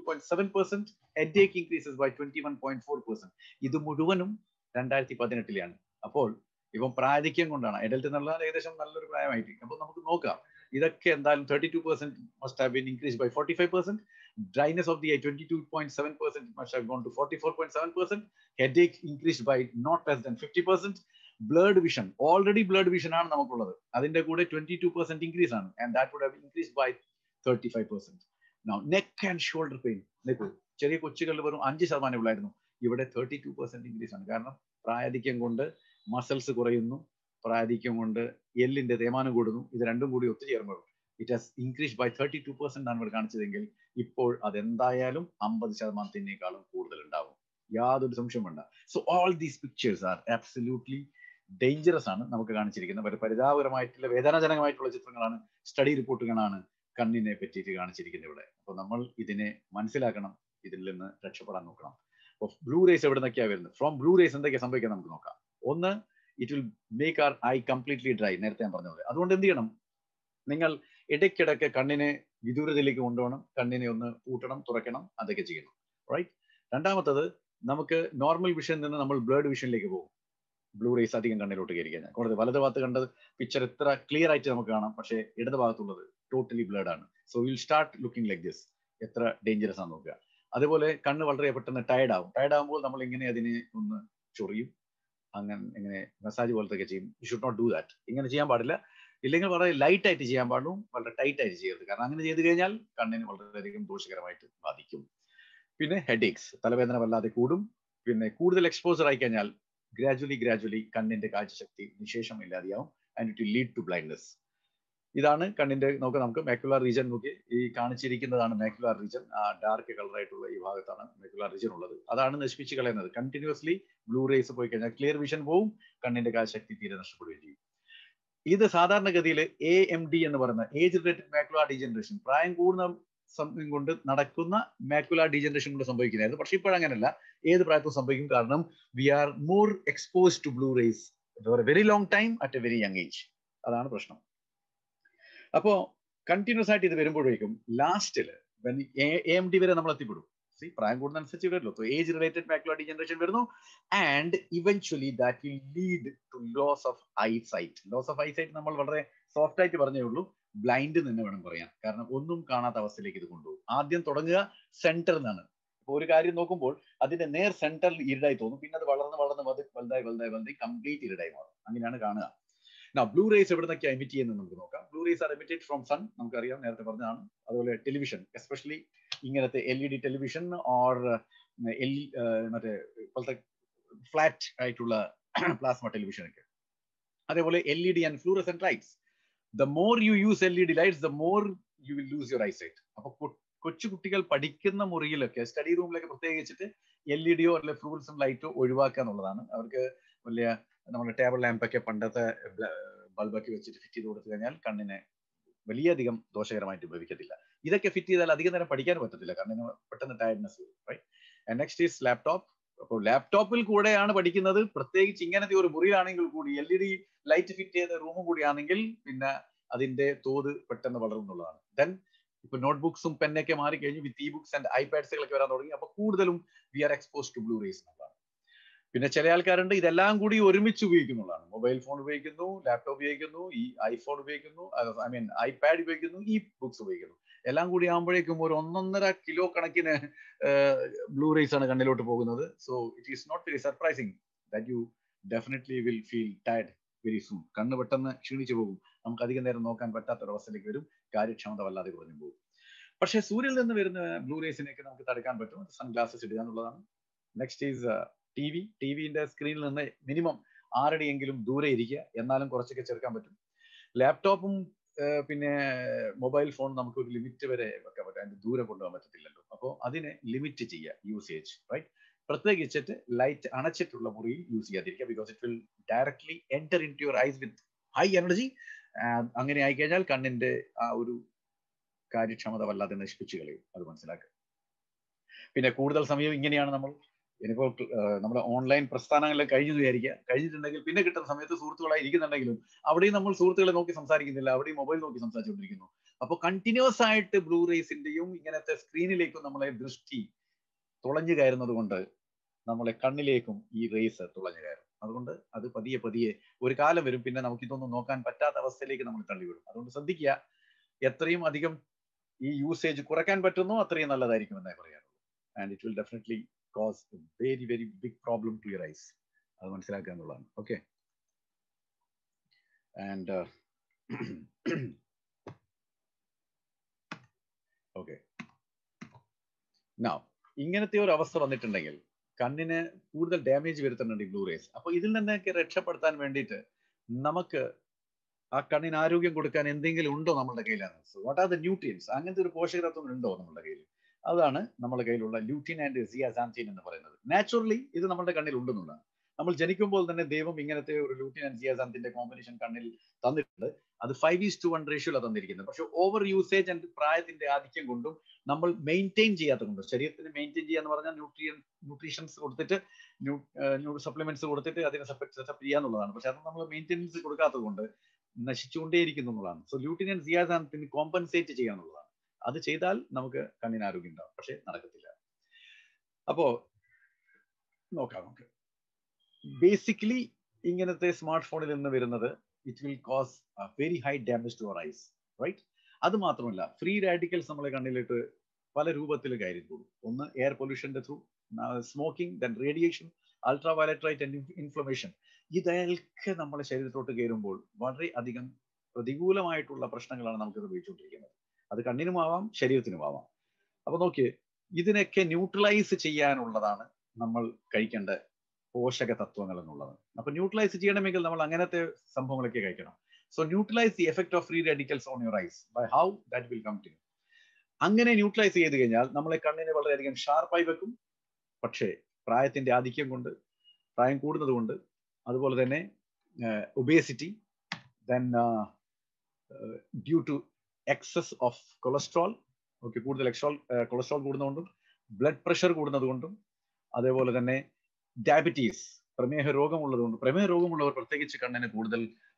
22.7%, headache increases by 21.4%. ഇത് മുഴുവനും രണ്ടായിരത്തി പതിനെട്ടിലാണ് അപ്പോൾ ഇപ്പം പ്രായധിക്യം കൊണ്ടാണ് അഡൽട്ട് എന്നുള്ള ഏകദേശം നല്ലൊരു പ്രായമായിട്ട് അപ്പോൾ നമുക്ക് നോക്കാം ഇതൊക്കെ എന്തായാലും thirty two percent must have been increase by forty five percent dryness of the eye twenty two point seven percent must have gone to forty four point seven percent headache increase by not less than fifty percent blurred vision already blurred vision ആണ് നമുക്കുള്ളത് അതിന്റെ കൂടെ twenty two percent increase ആണ് and that would have increase by thirty five percent now neck and shoulder pain നോക്കൂ ചെറിയ കൊച്ചുകളിൽ വെറും അഞ്ച് ശതമാനം ഉള്ളായിരുന്നു ഇവിടെ തേർട്ടി ടു പെർസെന്റ് ഇൻക്രീസ് ആണ് കാരണം പ്രായാധിക്യം കൊണ്ട് മസിൽസ് കുറയുന്നു പ്രായാധിക്യം കൊണ്ട് എല്ലിന്റെ തേമാനം കൂടുന്നു ഇത് രണ്ടും കൂടി ഒത്തുചേർമ്പോൾ it has increase by thirty two percent ആണ് ഇവിടെ കാണിച്ചതെങ്കിൽ ഇപ്പോൾ അതെന്തായാലും അമ്പത് ശതമാനത്തിനേക്കാളും കൂടുതൽ ഉണ്ടാവും യാതൊരു സംശയം വേണ്ട so all these pictures are absolutely dangerous ആണ് നമുക്ക് കാണിച്ചിരിക്കുന്നത് പരിതാപകരമായിട്ടുള്ള വേദനാജനകമായിട്ടുള്ള ചിത്രങ്ങളാണ് സ്റ്റഡി റിപ്പോർട്ടുകളാണ് കണ്ണിനെ പറ്റിയിട്ട് കാണിച്ചിരിക്കുന്നത് ഇവിടെ അപ്പോൾ നമ്മൾ ഇതിനെ മനസ്സിലാക്കണം ഇതിൽ നിന്ന് രക്ഷപ്പെടാൻ നോക്കണം അപ്പോൾ ബ്ലൂ റേസ് എവിടെ നിന്നൊക്കെയാണ് വരുന്നത് ഫ്രോം ബ്ലൂ റേസ് എന്തൊക്കെയാ സംഭവിക്കാൻ നമുക്ക് നോക്കാം ഒന്ന് it will make our eye completely dry നേരത്തെ ഞാൻ പറഞ്ഞത് അതുകൊണ്ട് എന്ത് ചെയ്യണം നിങ്ങൾ ഇടയ്ക്കിടയ്ക്ക് കണ്ണിനെ വിദൂരതയിലേക്ക് കൊണ്ടുപോകണം കണ്ണിനെ ഒന്ന് പൂട്ടണം തുറക്കണം അതൊക്കെ ചെയ്യണം റൈറ്റ് രണ്ടാമത്തത് നമുക്ക് നോർമൽ വിഷൻ നിന്ന് നമ്മൾ ബ്ലഡ് വിഷനിലേക്ക് പോകും ബ്ലൂ റേസ് അധികം കണ്ണിലോട്ട് കയറി കഴിഞ്ഞാൽ കൂടുതൽ വലത് ഭാഗത്ത് കണ്ടത് പിക്ചർ എത്ര ക്ലിയർ ആയിട്ട് നമുക്ക് കാണാം പക്ഷേ ഇടത് ഭാഗത്തുള്ളത് ടോട്ടലി ബ്ലഡ് ആണ് so will start looking like this എത്ര ഡേഞ്ചറസ് ആണ് നോക്കുക അതുപോലെ കണ്ണ് വളരെ പെട്ടെന്ന് ടയർഡ് ആവും ടയർഡ് ആകുമ്പോൾ നമ്മൾ ഇങ്ങനെ അതിനെ ഒന്ന് ചൊറിയും അങ്ങനെ ഇങ്ങനെ മസാജ് പോലത്തെ ഒക്കെ ചെയ്യും you should not do that ഇങ്ങനെ ചെയ്യാൻ പാടില്ല ഇല്ലെങ്കിൽ വളരെ ലൈറ്റ് ആയിട്ട് ചെയ്യാൻ പാടും വളരെ ടൈറ്റ് ആയിട്ട് ചെയ്യരുത് കാരണം അങ്ങനെ ചെയ്തു കഴിഞ്ഞാൽ കണ്ണിന് വളരെയധികം ദോഷകരമായിട്ട് ബാധിക്കും പിന്നെ ഹെഡേക്സ് തലവേദന വല്ലാതെ കൂടും പിന്നെ കൂടുതൽ എക്സ്പോസർ ആയി കഴിഞ്ഞാൽ ഗ്രാജുവലി ഗ്രാജുവലി കണ്ണിന്റെ കാഴ്ചശക്തി നിശേഷം ഇല്ലാതെയാവും and it lead to blindness ഇതാണ് കണ്ണിന്റെ നോക്ക് നമുക്ക് മാക്കുലാർ റീജൻ നോക്കി ഈ കാണിച്ചിരിക്കുന്നതാണ് മാക്കുലാർ റീജൻ ആ ഡാർക്ക് കളർ ആയിട്ടുള്ള ഈ ഭാഗത്താണ് മാക്കുലാർ റീജൻ ഉള്ളത് അതാണ് നശിപ്പിച്ച് കളയുന്നത് കണ്ടിന്യൂസ്ലി ബ്ലൂ റേസ് പോയി കഴിഞ്ഞാൽ ക്ലിയർ വിഷൻ പോവും കണ്ണിന്റെ കാഴ്ചശക്തി തീരെ നഷ്ടപ്പെടുകയും ചെയ്യും ഇത് സാധാരണഗതിയിൽ എ എം ഡി എന്ന് പറയുന്ന ഏജ് റിലേറ്റഡ് മാക്കുലാർ ഡീജനറേഷൻ പ്രായം കൂടുന്ന സമയം കൊണ്ട് നടക്കുന്ന മാക്കുലാർ ഡീജനറേഷൻ കൊണ്ട് സംഭവിക്കുന്നതായിരുന്നു പക്ഷെ ഇപ്പോഴങ്ങനല്ല ഏത് പ്രായത്തും സംഭവിക്കും കാരണം we are more expose to blue rays for a very long time at a very young age അതാണ് പ്രശ്നം അപ്പോ കണ്ടിന്യൂസ് ആയിട്ട് ഇത് വരുമ്പോഴേക്കും ലാസ്റ്റില് എ എം ഡി വരെ നമ്മൾ എത്തിപ്പെടും സി പ്രായം കൂടുന്നതനുസരിച്ച് വരുമല്ലോ ഏജ് റിലേറ്റഡ് മാക്കുലർ ഡീജനറേഷൻ വരുന്നു and eventually that will lead to loss of eye sight loss of eye sight നമ്മൾ വളരെ സോഫ്റ്റ് ആയിട്ട് പറഞ്ഞേ ഉള്ളൂ ബ്ലൈൻഡ് തന്നെ വേണം പറയാൻ കാരണം ഒന്നും കാണാത്ത അവസ്ഥയിലേക്ക് ഇത് കൊണ്ടുപോകും ആദ്യം തുടങ്ങുക സെന്ററിൽ നിന്നാണ് ഇപ്പൊ ഒരു കാര്യം നോക്കുമ്പോൾ അതിന്റെ നേർ സെന്ററിൽ ഇരുടായി തോന്നും പിന്നെ അത് വളർന്ന് വളർന്ന് വലുതായി വലുതായി വലുതായി കംപ്ലീറ്റ് ഇരുടായി മാറും അങ്ങനെയാണ് കാണുക ബ്ലൂ റേസ് എവിടെ നിന്നൊക്കെ എമിറ്റ് ചെയ്യുന്നത് നമുക്ക് നോക്കാം blue rays are emitted from sun നമുക്കറിയാം നേരത്തെ പറഞ്ഞതാണ് അതുപോലെ ടെലിവിഷൻ എസ്പെഷ്യലി ഇങ്ങനത്തെ L E D television or L മറ്റേ ഇപ്പോഴത്തെ ഫ്ലാറ്റ് ആയിട്ടുള്ള പ്ലാസ്മ ടെലിവിഷൻ ഒക്കെ അതേപോലെ L E D and fluorescent lights the more you use L E D lights the more you will lose your eyesight അപ്പൊ കൊച്ചു കുട്ടികൾ പഠിക്കുന്ന മുറിയിലൊക്കെ സ്റ്റഡി റൂമിലൊക്കെ പ്രത്യേകിച്ചിട്ട് എൽ ഇ ഡിയോ അല്ലെ ഫ്ലൂറസെന്റ് ലൈറ്റോ ഒഴിവാക്കുക എന്നുള്ളതാണ് അവർക്ക് വലിയ നമ്മുടെ ടേബിൾ ലാമ്പൊക്കെ പണ്ടത്തെ ബൾബൊക്കെ വെച്ചിട്ട് ഫിറ്റ് ചെയ്ത് കൊടുത്തു കഴിഞ്ഞാൽ കണ്ണിനെ വലിയധികം ദോഷകരമായിട്ട് ഉപയോഗിക്കത്തില്ല ഇതൊക്കെ ഫിറ്റ് ചെയ്താൽ അധികം നേരം പഠിക്കാൻ പറ്റത്തില്ല കണ്ണിന് പെട്ടെന്ന് ടയർഡ്നെസ് വരും റൈറ്റ് നെക്സ്റ്റ് ഈസ് ലാപ്ടോപ്പ് അപ്പോൾ ലാപ്ടോപ്പിൽ കൂടെയാണ് പഠിക്കുന്നത് പ്രത്യേകിച്ച് ഇങ്ങനത്തെ ഒരു മുറിയിലാണെങ്കിൽ കൂടി L E D light fit ചെയ്ത റൂമും കൂടിയാണെങ്കിൽ പിന്നെ അതിന്റെ തോത് പെട്ടെന്ന് വളരും എന്നുള്ളതാണ് ദെൻ ഇപ്പൊ നോട്ട്ബുക്സും പെന്നൊക്കെ മാറി കഴിഞ്ഞു വിത്ത് ഇ ബുക്സ് ആൻഡ് ഐപാഡ്സുകളൊക്കെ വരാൻ തുടങ്ങി അപ്പൊ കൂടുതലും we are expose to blue rays എന്നുള്ളതാണ് പിന്നെ ചില ആൾക്കാരുണ്ട് ഇതെല്ലാം കൂടി ഒരുമിച്ച് ഉപയോഗിക്കുന്നുള്ളതാണ് മൊബൈൽ ഫോൺ ഉപയോഗിക്കുന്നു ലാപ്ടോപ്പ് ഉപയോഗിക്കുന്നു ഈ ഐഫോൺ ഉപയോഗിക്കുന്നു ഐ മീൻ ഐപാഡ് ഉപയോഗിക്കുന്നു ഈ ബുക്സ് ഉപയോഗിക്കുന്നു എല്ലാം കൂടി ആകുമ്പോഴേക്കും ഒരു ഒന്നൊന്നര കിലോ കണക്കിന് ബ്ലൂ റേസ് ആണ് കണ്ണിലോട്ട് പോകുന്നത് so it is not very surprising that you definitely will feel tired very soon കണ്ണ് പെട്ടെന്ന് ക്ഷീണിച്ചു പോകും നമുക്ക് അധികം നേരം നോക്കാൻ പറ്റാത്ത ഒരവസ്ഥയിലേക്ക് വരും കാര്യക്ഷമത വല്ലാതെ കുറഞ്ഞു പോകും പക്ഷേ സൂര്യനിൽ നിന്ന് വരുന്ന ബ്ലൂ റേസിനെയൊക്കെ നമുക്ക് തടുക്കാൻ പറ്റും സൺ ഗ്ലാസസ് ഇടുക എന്നുള്ളതാണ് next is T V T വിന്റെ സ്ക്രീനിൽ നിന്ന് മിനിമം ആറടിയെങ്കിലും ദൂരെ ഇരിക്കുക എന്നാലും കുറച്ചൊക്കെ ചെറുക്കാൻ പറ്റും ലാപ്ടോപ്പും പിന്നെ മൊബൈൽ ഫോൺ നമുക്ക് ഒരു ലിമിറ്റ് വരെ വെക്കാൻ പറ്റും അതിന്റെ ദൂരെ കൊണ്ടുപോകാൻ പറ്റത്തില്ലല്ലോ അപ്പോൾ അതിനെ ലിമിറ്റ് ചെയ്യുക യൂസേജ് റൈറ്റ് പ്രത്യേകിച്ചിട്ട് ലൈറ്റ് അണച്ചിട്ടുള്ള മുറിയിൽ യൂസ് ചെയ്യാതിരിക്കുക because it will directly enter into your eyes with high energy അങ്ങനെ ആയിക്കഴിഞ്ഞാൽ കണ്ണിന്റെ ആ ഒരു കാര്യക്ഷമത വല്ലാതെ നശിപ്പിച്ചു കളയും അത് മനസ്സിലാക്കുക പിന്നെ കൂടുതൽ സമയം ഇങ്ങനെയാണ് നമ്മൾ ഇനിയിപ്പോൾ നമ്മുടെ ഓൺലൈൻ പ്രസ്ഥാനങ്ങളിൽ കഴിഞ്ഞു വിചാരിക്കുക കഴിഞ്ഞിട്ടുണ്ടെങ്കിൽ പിന്നെ കിട്ടുന്ന സമയത്ത് സുഹൃത്തുക്കളായി ഇരിക്കുന്നുണ്ടെങ്കിലും അവിടെയും നമ്മൾ സുഹൃത്തുക്കളെ നോക്കി സംസാരിക്കുന്നില്ല അവിടെയും മൊബൈൽ നോക്കി സംസാരിച്ചുകൊണ്ടിരിക്കുന്നു അപ്പോൾ കണ്ടിന്യൂസ് ആയിട്ട് ബ്ലൂ റേസിന്റെയും ഇങ്ങനത്തെ സ്ക്രീനിലേക്കും നമ്മളെ ദൃഷ്ടി തുളഞ്ഞു കയറുന്നത് കൊണ്ട് നമ്മളെ കണ്ണിലേക്കും ഈ റേസ് തുളഞ്ഞു കയറും അതുകൊണ്ട് അത് പതിയെ പതിയെ ഒരു കാലം വരും പിന്നെ നമുക്ക് ഇതൊന്നും നോക്കാൻ പറ്റാത്ത അവസ്ഥയിലേക്ക് നമ്മൾ തള്ളിവിടും അതുകൊണ്ട് ശ്രദ്ധിക്കുക എത്രയും അധികം ഈ യൂസേജ് കുറയ്ക്കാൻ പറ്റുന്നോ അത്രയും നല്ലതായിരിക്കും എന്നേ പറയാനുള്ളൂ and it will definitely cause very very big problem to your eyes അത് മനസ്സിലാക്കുക എന്നുള്ളതാണ് ഓക്കെ ആൻഡ് ഓക്കെ നൗ ഇങ്ങനത്തെ ഒരു അവസ്ഥ വന്നിട്ടുണ്ടെങ്കിൽ കണ്ണിന് കൂടുതൽ ഡാമേജ് വരുത്തുന്നുണ്ട് ഈ ബ്ലൂ റേസ് അപ്പൊ ഇതിൽ നിന്നൊക്കെ രക്ഷപ്പെടുത്താൻ വേണ്ടിയിട്ട് നമുക്ക് ആ കണ്ണിന് ആരോഗ്യം കൊടുക്കാൻ എന്തെങ്കിലും ഉണ്ടോ നമ്മുടെ കയ്യിലാണ് വാട്ട് ആർ ദ ന്യൂട്രിയൻസ് അങ്ങനത്തെ ഒരു പോഷകതത്വം ഉണ്ടോ നമ്മുടെ കയ്യിൽ അതാണ് നമ്മുടെ കയ്യിലുള്ള ലൂട്ടിൻ ആൻഡ് സിയാസാന്തിൻ എന്ന് പറയുന്നത് നാച്ചുറലി ഇത് നമ്മുടെ കണ്ണിൽ ഉണ്ടെന്നുള്ളതാണ് നമ്മൾ ജനിക്കുമ്പോൾ തന്നെ ദൈവം ഇങ്ങനത്തെ ഒരു ലൂട്ടിൻ ആൻഡ് സിയാസാന്തിന്റെ കോമ്പിനേഷൻ കണ്ണിൽ തന്നിട്ടുണ്ട് അത് ഫൈവ് ഈസ് ടു വൺ റേഷ്യോയിലാണ് തന്നിരിക്കുന്നത് പക്ഷെ ഓവർ യൂസേജ് ആൻഡ് പ്രായത്തിന്റെ ആധിക്യം കൊണ്ടും നമ്മൾ മെയിൻറ്റെയിൻ ചെയ്യാത്തത് കൊണ്ട് ശരീരത്തിന് മെയിൻറ്റെയിൻ ചെയ്യാന്ന് പറഞ്ഞാൽ ന്യൂട്രിയൻ ന്യൂട്രീഷൻസ് കൊടുത്തിട്ട് സപ്ലിമെന്റ്സ് കൊടുത്തിട്ട് അതിനെ സെറ്റപ്പ് ചെയ്യാന്നുള്ളതാണ് പക്ഷെ അത് നമ്മൾ മെയിൻറ്റെനൻസ് കൊടുക്കാത്തത് കൊണ്ട് നശിച്ചുകൊണ്ടേയിരിക്കുന്നു എന്നുള്ളതാണ് സോ ലൂട്ടിൻ ആൻഡ് സിയാസാന്തിന് കോമ്പൻസേറ്റ് ചെയ്യാന്നുള്ളതാണ് അത് ചെയ്താൽ നമുക്ക് കണ്ണിന് ആരോഗ്യം ഉണ്ടാവും പക്ഷെ നടക്കത്തില്ല അപ്പോ നോക്കാം നമുക്ക് ബേസിക്കലി ഇങ്ങനത്തെ സ്മാർട്ട് ഫോണിൽ നിന്ന് വരുന്നത് it will cause very high damage to our eyes right അത് മാത്രമല്ല ഫ്രീ റാഡിക്കൽസ് നമ്മളെ കണ്ണിലിട്ട് പല രൂപത്തിൽ കയറി കൂടും ഒന്ന് എയർ പൊല്യൂഷന്റെ through smoking then radiation ultraviolet right and inflammation ഇതൊക്കെ നമ്മളെ ശരീരത്തോട്ട് കയറുമ്പോൾ വളരെ അധികം പ്രതികൂലമായിട്ടുള്ള പ്രശ്നങ്ങളാണ് നമുക്കിത് ഉപയോഗിച്ചുകൊണ്ടിരിക്കുന്നത് അത് കണ്ണിനുമാവാം ശരീരത്തിനുമാവാം അപ്പൊ നോക്കിയേ ഇതിനൊക്കെ ന്യൂട്രലൈസ് ചെയ്യാനുള്ളതാണ് നമ്മൾ കഴിക്കേണ്ട പോഷക തത്വങ്ങൾ എന്നുള്ളത് അപ്പൊ ന്യൂട്രലൈസ് ചെയ്യണമെങ്കിൽ നമ്മൾ അങ്ങനത്തെ സംഭവങ്ങളൊക്കെ കഴിക്കണം so neutralise the effect of free radicals on your eyes by how that will come to അങ്ങനെ ന്യൂട്രലൈസ് ചെയ്ത് കഴിഞ്ഞാൽ നമ്മളെ കണ്ണിനെ വളരെയധികം ഷാർപ്പായി വെക്കും പക്ഷേ പ്രായത്തിന്റെ ആധിക്യം കൊണ്ട് പ്രായം കൂടുന്നത് കൊണ്ട് അതുപോലെ തന്നെ obesity then due to excess of cholesterol okay കൂടുതൽ എക്സ്ട്രോൾ കൊളസ്ട്രോൾ കൂടുന്നതുകൊണ്ടും ബ്ലഡ് പ്രഷർ കൂടുന്നത് കൊണ്ടും അതേപോലെ തന്നെ ഡയബറ്റീസ് പ്രമേഹ രോഗമുള്ളതുകൊണ്ട് പ്രമേഹ രോഗമുള്ളവർ പ്രത്യേകിച്ച് കണ്ണിനെ കൂടുതൽ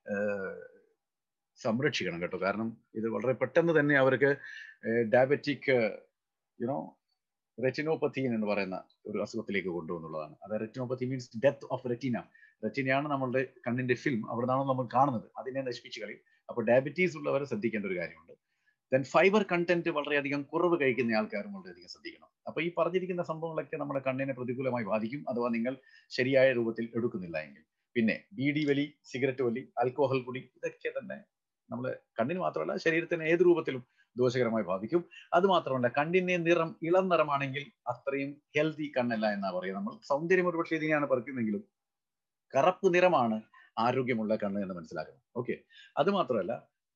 സംരക്ഷിക്കണം കേട്ടോ കാരണം ഇത് വളരെ പെട്ടെന്ന് തന്നെ അവർക്ക് ഡയബറ്റിക് യുനോ റെറ്റിനോപ്പത്തീൻ എന്ന് പറയുന്ന ഒരു അസുഖത്തിലേക്ക് കൊണ്ടുവന്നുള്ളതാണ് അത് retinopathy means death of retina റെറ്റിനയാണ് നമ്മളുടെ കണ്ണിന്റെ ഫിലിം അവിടെ നിന്നാണ് നമ്മൾ കാണുന്നത് അതിനെ നശിപ്പിച്ച് കളയും അപ്പോൾ ഡയബറ്റീസ് ഉള്ളവർ ശ്രദ്ധിക്കേണ്ട ഒരു കാര്യമുണ്ട് ദെൻ ഫൈബർ കണ്ടന്റ് വളരെയധികം കുറവ് കഴിക്കുന്ന ആൾക്കാരും വളരെയധികം ശ്രദ്ധിക്കണം അപ്പൊ ഈ പറഞ്ഞിരിക്കുന്ന സംഭവങ്ങളൊക്കെ നമ്മുടെ കണ്ണിനെ പ്രതികൂലമായി ബാധിക്കും അഥവാ നിങ്ങൾ ശരിയായ രൂപത്തിൽ എടുക്കുന്നില്ല എങ്കിൽ പിന്നെ ബീഡി വലി സിഗരറ്റ് വലി ആൽക്കോഹol കുടി ഇതൊക്കെ തന്നെ നമ്മളെ കണ്ണിന് മാത്രമല്ല ശരീരത്തിന് ഏത് രൂപത്തിലും ദോഷകരമായി ബാധിക്കും അത് മാത്രമല്ല കണ്ണിന്റെ നിറം ഇളം നിറമാണെങ്കിൽ അത്രയും ഹെൽത്തി കണ്ണല്ല എന്നാ പറയുക നമ്മൾ സൗന്ദര്യം ഒരു പക്ഷേ ഇതിനെയാണ് പറിക്കുന്നെങ്കിലും കറുപ്പ് നിറമാണ് ആരോഗ്യമുള്ള കണ്ണ് എന്ന് മനസ്സിലാക്കണം ഓക്കെ അത് മാത്രമല്ല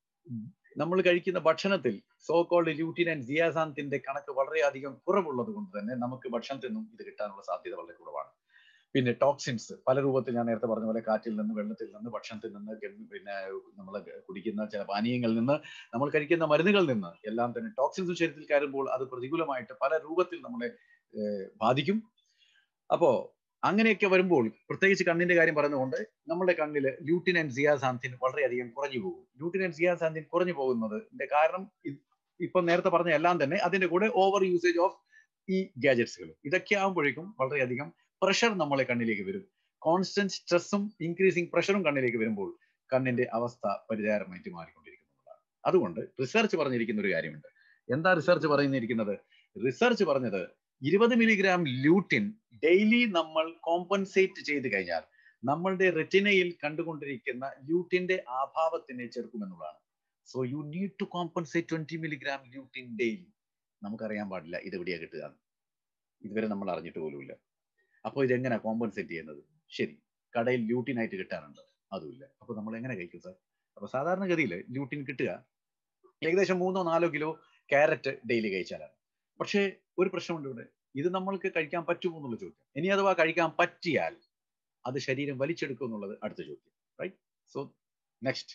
നമ്മൾ കഴിക്കുന്ന ഭക്ഷണത്തിൽ സോ കോൾഡ് ല്യൂട്ടിൻ ആൻഡ് സിയാസാന്തിന്റെ കണക്ക് വളരെയധികം കുറവുള്ളത് കൊണ്ട് തന്നെ നമുക്ക് ഭക്ഷണത്തിൽ നിന്നും ഇത് കിട്ടാനുള്ള സാധ്യത വളരെ കുറവാണ് പിന്നെ ടോക്സിൻസ് പല രൂപത്തിൽ ഞാൻ നേരത്തെ പറഞ്ഞ പോലെ കാറ്റിൽ നിന്ന് വെള്ളത്തിൽ നിന്ന് ഭക്ഷണത്തിൽ നിന്ന് പിന്നെ നമ്മൾ കുടിക്കുന്ന ചില പാനീയങ്ങളിൽ നിന്ന് നമ്മൾ കഴിക്കുന്ന മരുന്നുകളിൽ നിന്ന് എല്ലാം തന്നെ ടോക്സിൻസ് ശരീരത്തിൽ കയറുമ്പോൾ അത് പ്രതികൂലമായിട്ട് പല രൂപത്തിൽ നമ്മളെ ബാധിക്കും അപ്പോ അങ്ങനെയൊക്കെ വരുമ്പോൾ പ്രത്യേകിച്ച് കണ്ണിന്റെ കാര്യം പറയുന്നതുകൊണ്ട് നമ്മുടെ കണ്ണിൽ ല്യൂട്ടിൻ ആൻഡ് സിയാസാന്തിൻ വളരെയധികം കുറഞ്ഞു പോകും ല്യൂട്ടിൻ ആൻഡ് സിയാസാന്തിൻ കുറഞ്ഞു പോകുന്നത് കാരണം ഇപ്പൊ നേരത്തെ പറഞ്ഞ എല്ലാം തന്നെ അതിന്റെ കൂടെ ഓവർ യൂസേജ് ഓഫ് ഈ ഗാജറ്റ്സുകൾ ഇതൊക്കെ ആകുമ്പോഴേക്കും വളരെയധികം പ്രഷർ നമ്മളെ കണ്ണിലേക്ക് വരും കോൺസ്റ്റന്റ് സ്ട്രെസ്സും ഇൻക്രീസിങ് പ്രഷറും കണ്ണിലേക്ക് വരുമ്പോൾ കണ്ണിന്റെ അവസ്ഥ പരിതാരമായിട്ട് മാറിക്കൊണ്ടിരിക്കുന്നതാണ് അതുകൊണ്ട് റിസർച്ച് പറഞ്ഞിരിക്കുന്ന ഒരു കാര്യമുണ്ട് എന്താ റിസർച്ച് പറഞ്ഞിരിക്കുന്നത് റിസർച്ച് പറഞ്ഞത് ഇരുപത് മില്ലിഗ്രാം ല്യൂട്ടിൻ ഡെയിലി നമ്മൾ കോമ്പൻസേറ്റ് ചെയ്ത് കഴിഞ്ഞാൽ നമ്മളുടെ റെറ്റിനയിൽ കണ്ടുകൊണ്ടിരിക്കുന്ന ല്യൂട്ടിന്റെ അഭാവത്തിനെ ചെറുക്കുമെന്നുള്ളതാണ് so you need to compensate twenty milligram lutein daily നമുക്കറിയാൻ പാടില്ല ഇത് എവിടെയാ കിട്ടുക ഇതുവരെ നമ്മൾ അറിഞ്ഞിട്ട് പോലുമില്ല അപ്പോൾ ഇതെങ്ങനെ കോമ്പൻസേറ്റ് ചെയ്യുന്നത് ശരി കടയിൽ ല്യൂട്ടിനായിട്ട് കിട്ടാനുണ്ട് അതുമില്ല അപ്പോൾ നമ്മൾ എങ്ങനെ കഴിക്കും സാർ അപ്പൊ സാധാരണഗതിയിൽ ല്യൂട്ടിൻ കിട്ടുക ഏകദേശം മൂന്നോ നാലോ കിലോ ക്യാരറ്റ് ഡെയിലി കഴിച്ചാലാണ് പക്ഷേ ഒരു പ്രശ്നമുണ്ട് ഇവിടെ ഇത് നമ്മൾക്ക് കഴിക്കാൻ പറ്റുമോ എന്നുള്ള ചോദ്യം ഇനി അഥവാ കഴിക്കാൻ പറ്റിയാൽ അത് ശരീരം വലിച്ചെടുക്കും എന്നുള്ളത് അടുത്ത ചോദ്യം right so next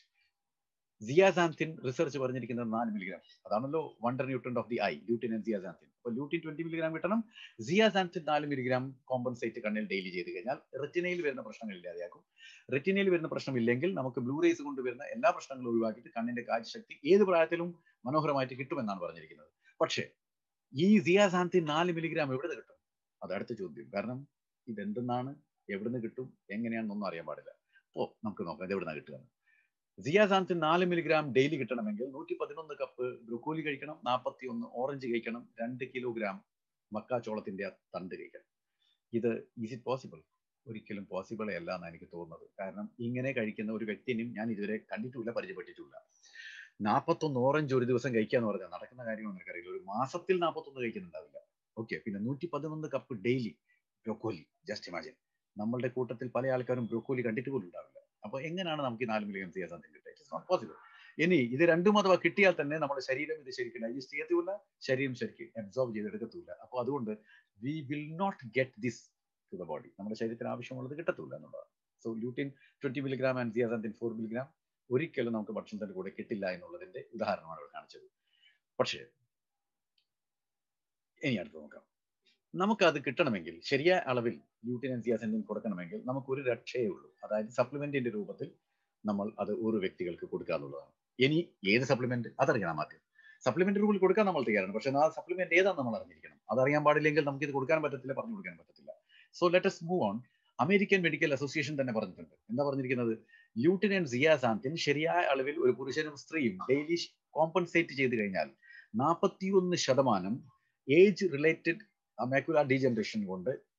zeaxanthin research പറഞ്ഞിരിക്കുന്നത് നാല് മില്ലിഗ്രാം അതാണല്ലോ wonder nutrient of the eye lutein and zeaxanthin അപ്പോൾ ലൂട്ടിൻ ട്വന്റി മില്ലിഗ്രാം കിട്ടണം സിയാസാന്തിൻ നാല് മില്ലിഗ്രാം കോമ്പൻസേറ്റ് കണ്ണിൽ ഡെയിലി ചെയ്ത് കഴിഞ്ഞാൽ റെറ്റിനയിൽ വരുന്ന പ്രശ്നങ്ങൾ ഇല്ലാതെയാക്കും റെറ്റിനയിൽ വരുന്ന പ്രശ്നമില്ലെങ്കിൽ നമുക്ക് ബ്ലൂറേസ് കൊണ്ട് വരുന്ന എല്ലാ പ്രശ്നങ്ങളും ഒഴിവാക്കിയിട്ട് കണ്ണിന്റെ കാഴ്ചശക്തി ഏത് പ്രായത്തിലും മനോഹരമായിട്ട് കിട്ടുമെന്നാണ് പറഞ്ഞിരിക്കുന്നത് പക്ഷേ ഈ സിയാസാന്തിൻ നാല് മില്ലിഗ്രാം എവിടെ നിന്ന് കിട്ടും അത് അടുത്ത ചോദ്യം കാരണം ഇതെന്തെന്നാണ് എവിടുന്ന് കിട്ടും എങ്ങനെയാണെന്നൊന്നും അറിയാൻ പാടില്ല ഓ നമുക്ക് നോക്കാം ഇത് എവിടുന്ന കിട്ടുക സിയാസാന്തിൻ നാല് മില്ലിഗ്രാം ഡെയിലി കിട്ടണമെങ്കിൽ നൂറ്റി പതിനൊന്ന് കപ്പ് ബ്രൊക്കോലി കഴിക്കണം നാൽപ്പത്തി ഒന്ന് ഓറഞ്ച് കഴിക്കണം രണ്ട് കിലോഗ്രാം മക്കാച്ചോളത്തിന്റെ തണ്ട് കഴിക്കണം ഇത് ഈസ് ഇറ്റ് പോസിബിൾ ഒരിക്കലും പോസിബിളേ അല്ല എന്നാണ് എനിക്ക് തോന്നുന്നത് കാരണം ഇങ്ങനെ കഴിക്കുന്ന ഒരു വ്യക്തിനും ഞാൻ ഇതുവരെ കണ്ടിട്ടില്ല പരിചയപ്പെട്ടിട്ടില്ല നാൽപ്പത്തൊന്ന് ഓറഞ്ച് ഒരു ദിവസം കഴിക്കുക എന്ന് പറഞ്ഞാൽ നടക്കുന്ന കാര്യമൊന്നും എനിക്കറിയില്ല ഒരു മാസത്തിൽ നാൽപ്പത്തൊന്ന് കഴിക്കുന്നുണ്ടാവില്ല ഓക്കെ പിന്നെ നൂറ്റി പതിനൊന്ന് cup daily broccoli just imagine നമ്മളുടെ കൂട്ടത്തിൽ പല ആൾക്കാരും ബ്രോക്കോലി കണ്ടിട്ട് പോലും ഉണ്ടാവില്ല അപ്പൊ എങ്ങനെയാണ് നമുക്ക് ഈ നാല് മില്ലിഗ്രാം ചെയ്യാൻ സാധിക്കും ഇറ്റ് ഇസ് നോട്ട് പോസിബിൾ ഇനി ഇത് രണ്ടും അഥവാ കിട്ടിയാൽ തന്നെ നമ്മുടെ ശരീരം ഇത് ശരിക്കും ഡൈജസ്റ്റ് ചെയ്യത്തുമില്ല ശരീരം ശരിക്കും അബ്സോർബ് ചെയ്തെടുക്കത്തില്ല അപ്പോൾ അതുകൊണ്ട് we will not get this to the body നമ്മുടെ ശരീരത്തിന് ആവശ്യമുള്ളത് കിട്ടത്തില്ല എന്നുള്ളതാണ് so lutein twenty milligram and zeaxanthin four milligram ഒരിക്കലും നമുക്ക് ഭക്ഷണത്തിന്റെ കൂടെ കിട്ടില്ല എന്നുള്ളതിന്റെ ഉദാഹരണമാണ് ഇവിടെ കാണിച്ചത് പക്ഷേ ഇനി അടുത്ത് നോക്കാം നമുക്ക് അത് കിട്ടണമെങ്കിൽ ശരിയായ അളവിൽ ല്യൂട്ടിൻ ആൻഡ് സിയാസെന്റിൻ കൊടുക്കണമെങ്കിൽ നമുക്ക് ഒരു രക്ഷയേ ഉള്ളൂ അതായത് സപ്ലിമെന്റിന്റെ രൂപത്തിൽ നമ്മൾ അത് ഓരോ വ്യക്തികൾക്ക് കൊടുക്കുക എന്നുള്ളതാണ് ഇനി ഏത് സപ്ലിമെന്റ് അതറിയണം ആദ്യം സപ്ലിമെന്റ് രൂപത്തിൽ കൊടുക്കാൻ നമ്മൾ തയ്യാറാണ് പക്ഷെ ആ സപ്ലിമെന്റ് ഏതാണെന്ന് നമ്മൾ അറിഞ്ഞിരിക്കണം അതറിയാൻ പാടില്ലെങ്കിൽ നമുക്ക് ഇത് കൊടുക്കാൻ പറ്റത്തില്ല പറഞ്ഞു കൊടുക്കാൻ പറ്റത്തില്ല so let's move on American Medical Association തന്നെ പറഞ്ഞിട്ടുണ്ട് എന്താ പറഞ്ഞിരിക്കുന്നത് ല്യൂട്ടിൻ ആൻഡ് സിയാസാന്തിൻ ശരിയായ അളവിൽ ഒരു പുരുഷനും സ്ത്രീയും ഡെയിലി കോമ്പൻസേറ്റ് ചെയ്ത് കഴിഞ്ഞാൽ നാൽപ്പത്തിയൊന്ന് ശതമാനം ഏജ് റിലേറ്റഡ് മാക്കുലാർ ഡീജനറേഷൻ കൊണ്ട്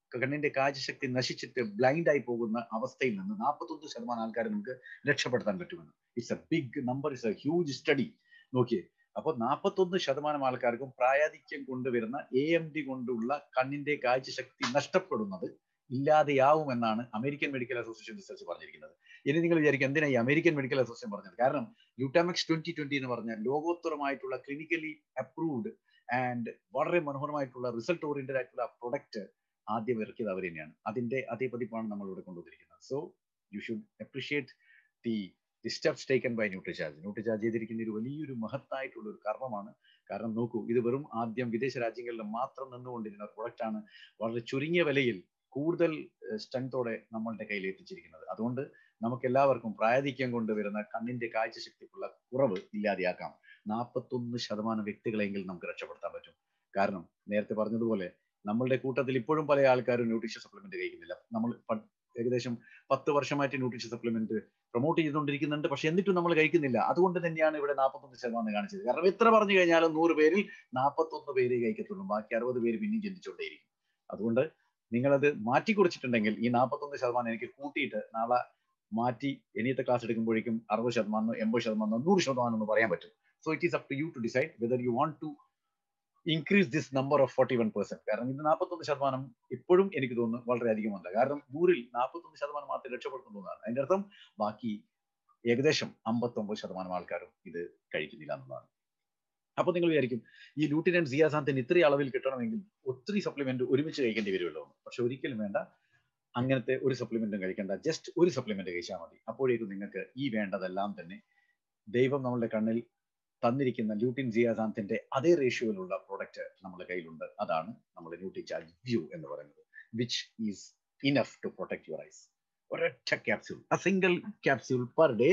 കണ്ണിന്റെ കാഴ്ചശക്തി നശിച്ചിട്ട് ബ്ലൈൻഡ് ആയി പോകുന്ന അവസ്ഥയിൽ നിന്ന് നാൽപ്പത്തൊന്ന് ശതമാനം ആൾക്കാരെ നമുക്ക് രക്ഷപ്പെടുത്താൻ പറ്റുമെന്ന് it's a big number it's a huge study നോക്കിയേ അപ്പോൾ നാൽപ്പത്തൊന്ന് ശതമാനം ആൾക്കാർക്കും പ്രായാധിക്യം കൊണ്ടുവരുന്ന എ എം ഡി കൊണ്ടുള്ള കണ്ണിന്റെ കാഴ്ചശക്തി നഷ്ടപ്പെടുന്നത് ഇല്ലാതെയാവുമെന്നാണ് അമേരിക്കൻ മെഡിക്കൽ അസോസിയേഷൻ റിസർച്ച് പറഞ്ഞിരിക്കുന്നത് ഇനി നിങ്ങൾ വിചാരിക്കും എന്തിനാ ഈ അമേരിക്കൻ മെഡിക്കൽ അസോസിയേഷൻ പറഞ്ഞത് കാരണം യൂട്ടാമെക്സ് ട്വന്റി ട്വന്റി എന്ന് പറഞ്ഞ ലോകോത്തരമായിട്ടുള്ള ക്ലിനിക്കലി അപ്രൂവ്ഡ് ആൻഡ് വളരെ മനോഹരമായിട്ടുള്ള റിസൾട്ട് ഓറിയന്റഡ് ആയിട്ടുള്ള പ്രൊഡക്റ്റ് ആദ്യം ഇറക്കിയത് അവർ തന്നെയാണ് അതിന്റെ അതേ പതിപ്പാണ് നമ്മൾ ഇവിടെ കൊണ്ടുവന്നിരിക്കുന്നത് so you should appreciate the the steps taken by Nutricharge Nutricharge ചെയ്തിരിക്കുന്ന ഒരു വലിയൊരു മഹത്തായിട്ടുള്ള ഒരു കർമ്മമാണ് കാരണം നോക്കൂ ഇത് വെറും ആദ്യം വിദേശ രാജ്യങ്ങളിൽ മാത്രം നിന്നുകൊണ്ടിരുന്ന പ്രൊഡക്റ്റ് ആണ് വളരെ ചുരുങ്ങിയ വിലയിൽ കൂടുതൽ സ്ട്രെങ്തോടെ നമ്മളുടെ കയ്യിൽ എത്തിച്ചിരിക്കുന്നത് അതുകൊണ്ട് നമുക്ക് എല്ലാവർക്കും പ്രായാധിക്യം കൊണ്ടുവരുന്ന കണ്ണിന്റെ കാഴ്ചശക്തിക്കുള്ള കുറവ് ഇല്ലാതെയാക്കാം നാൽപ്പത്തൊന്ന് ശതമാനം വ്യക്തികളെങ്കിലും നമുക്ക് രക്ഷപ്പെടുത്താൻ പറ്റും കാരണം നേരത്തെ പറഞ്ഞതുപോലെ നമ്മളുടെ കൂട്ടത്തിൽ ഇപ്പോഴും പല ആൾക്കാരും ന്യൂട്രീഷൻ സപ്ലിമെന്റ് കഴിക്കുന്നില്ല നമ്മൾ ഏകദേശം പത്ത് വർഷമായിട്ട് ന്യൂട്രീഷൻ സപ്ലിമെന്റ് പ്രൊമോട്ട് ചെയ്തുകൊണ്ടിരിക്കുന്നുണ്ട് പക്ഷെ എന്നിട്ടും നമ്മൾ കഴിക്കുന്നില്ല അതുകൊണ്ട് തന്നെയാണ് ഇവിടെ നാൽപ്പത്തൊന്ന് ശതമാനം കാണിച്ചത് കാരണം എത്ര പറഞ്ഞു കഴിഞ്ഞാലും നൂറ് പേരിൽ നാൽപ്പത്തൊന്ന് പേര് കഴിക്കത്തുള്ളൂ ബാക്കി അറുപത് പേര് പിന്നെയും ചിന്തിച്ചുകൊണ്ടേയിരിക്കും അതുകൊണ്ട് നിങ്ങളത് മാറ്റി കുറിച്ചിട്ടുണ്ടെങ്കിൽ ഈ നാൽപ്പത്തൊന്ന് ശതമാനം എനിക്ക് കൂട്ടിയിട്ട് നാളെ മാറ്റി ഇനിയത്തെ ക്ലാസ് എടുക്കുമ്പോഴേക്കും അറുപത് ശതമാനം എൺപത് ശതമാനം നൂറ് ശതമാനം എന്ന് പറയാൻ പറ്റും so it is up to you to decide whether you want to increase this number of forty one percent കാരണം ഇത് നാൽപ്പത്തൊന്ന് ശതമാനം ഇപ്പോഴും എനിക്ക് തോന്നുന്നു വളരെ അധികമല്ല കാരണം നൂറിൽ നാൽപ്പത്തൊന്ന് ശതമാനം മാത്രമേ രക്ഷപ്പെടുത്തുന്നതാണ് അതിന്റെ അർത്ഥം ബാക്കി ഏകദേശം അമ്പത്തൊമ്പത് ശതമാനം ആൾക്കാരും ഇത് കഴിക്കുന്നില്ല എന്നുള്ളതാണ് അപ്പൊ നിങ്ങൾ വിചാരിക്കും ഈ ലൂട്ടിൻ ആൻഡ് സിയാസാന്തിന് ഇത്രയും അളവിൽ കിട്ടണമെങ്കിൽ ഒത്തിരി സപ്ലിമെന്റ് ഒരുമിച്ച് കഴിക്കേണ്ടി വരുമല്ലോ പക്ഷെ ഒരിക്കലും വേണ്ട അങ്ങനത്തെ ഒരു സപ്ലിമെന്റും കഴിക്കേണ്ട ജസ്റ്റ് ഒരു സപ്ലിമെന്റ് കഴിച്ചാൽ മതി അപ്പോഴേക്കും നിങ്ങൾക്ക് ഈ വേണ്ടതെല്ലാം തന്നെ ദൈവം നമ്മളുടെ കണ്ണിൽ തന്നിരിക്കുന്ന ലൂട്ടിൻ ജിയാസാന്തിന്റെ അതേ റേഷ്യോയിലുള്ള പ്രൊഡക്റ്റ് നമ്മുടെ കയ്യിലുണ്ട് അതാണ് നമ്മുടെ ന്യൂട്രി ചാർജ് വ്യൂ എന്ന് പറയുന്നത് which is enough to protect your eyes ഒരൊറ്റ capsule a single capsule per day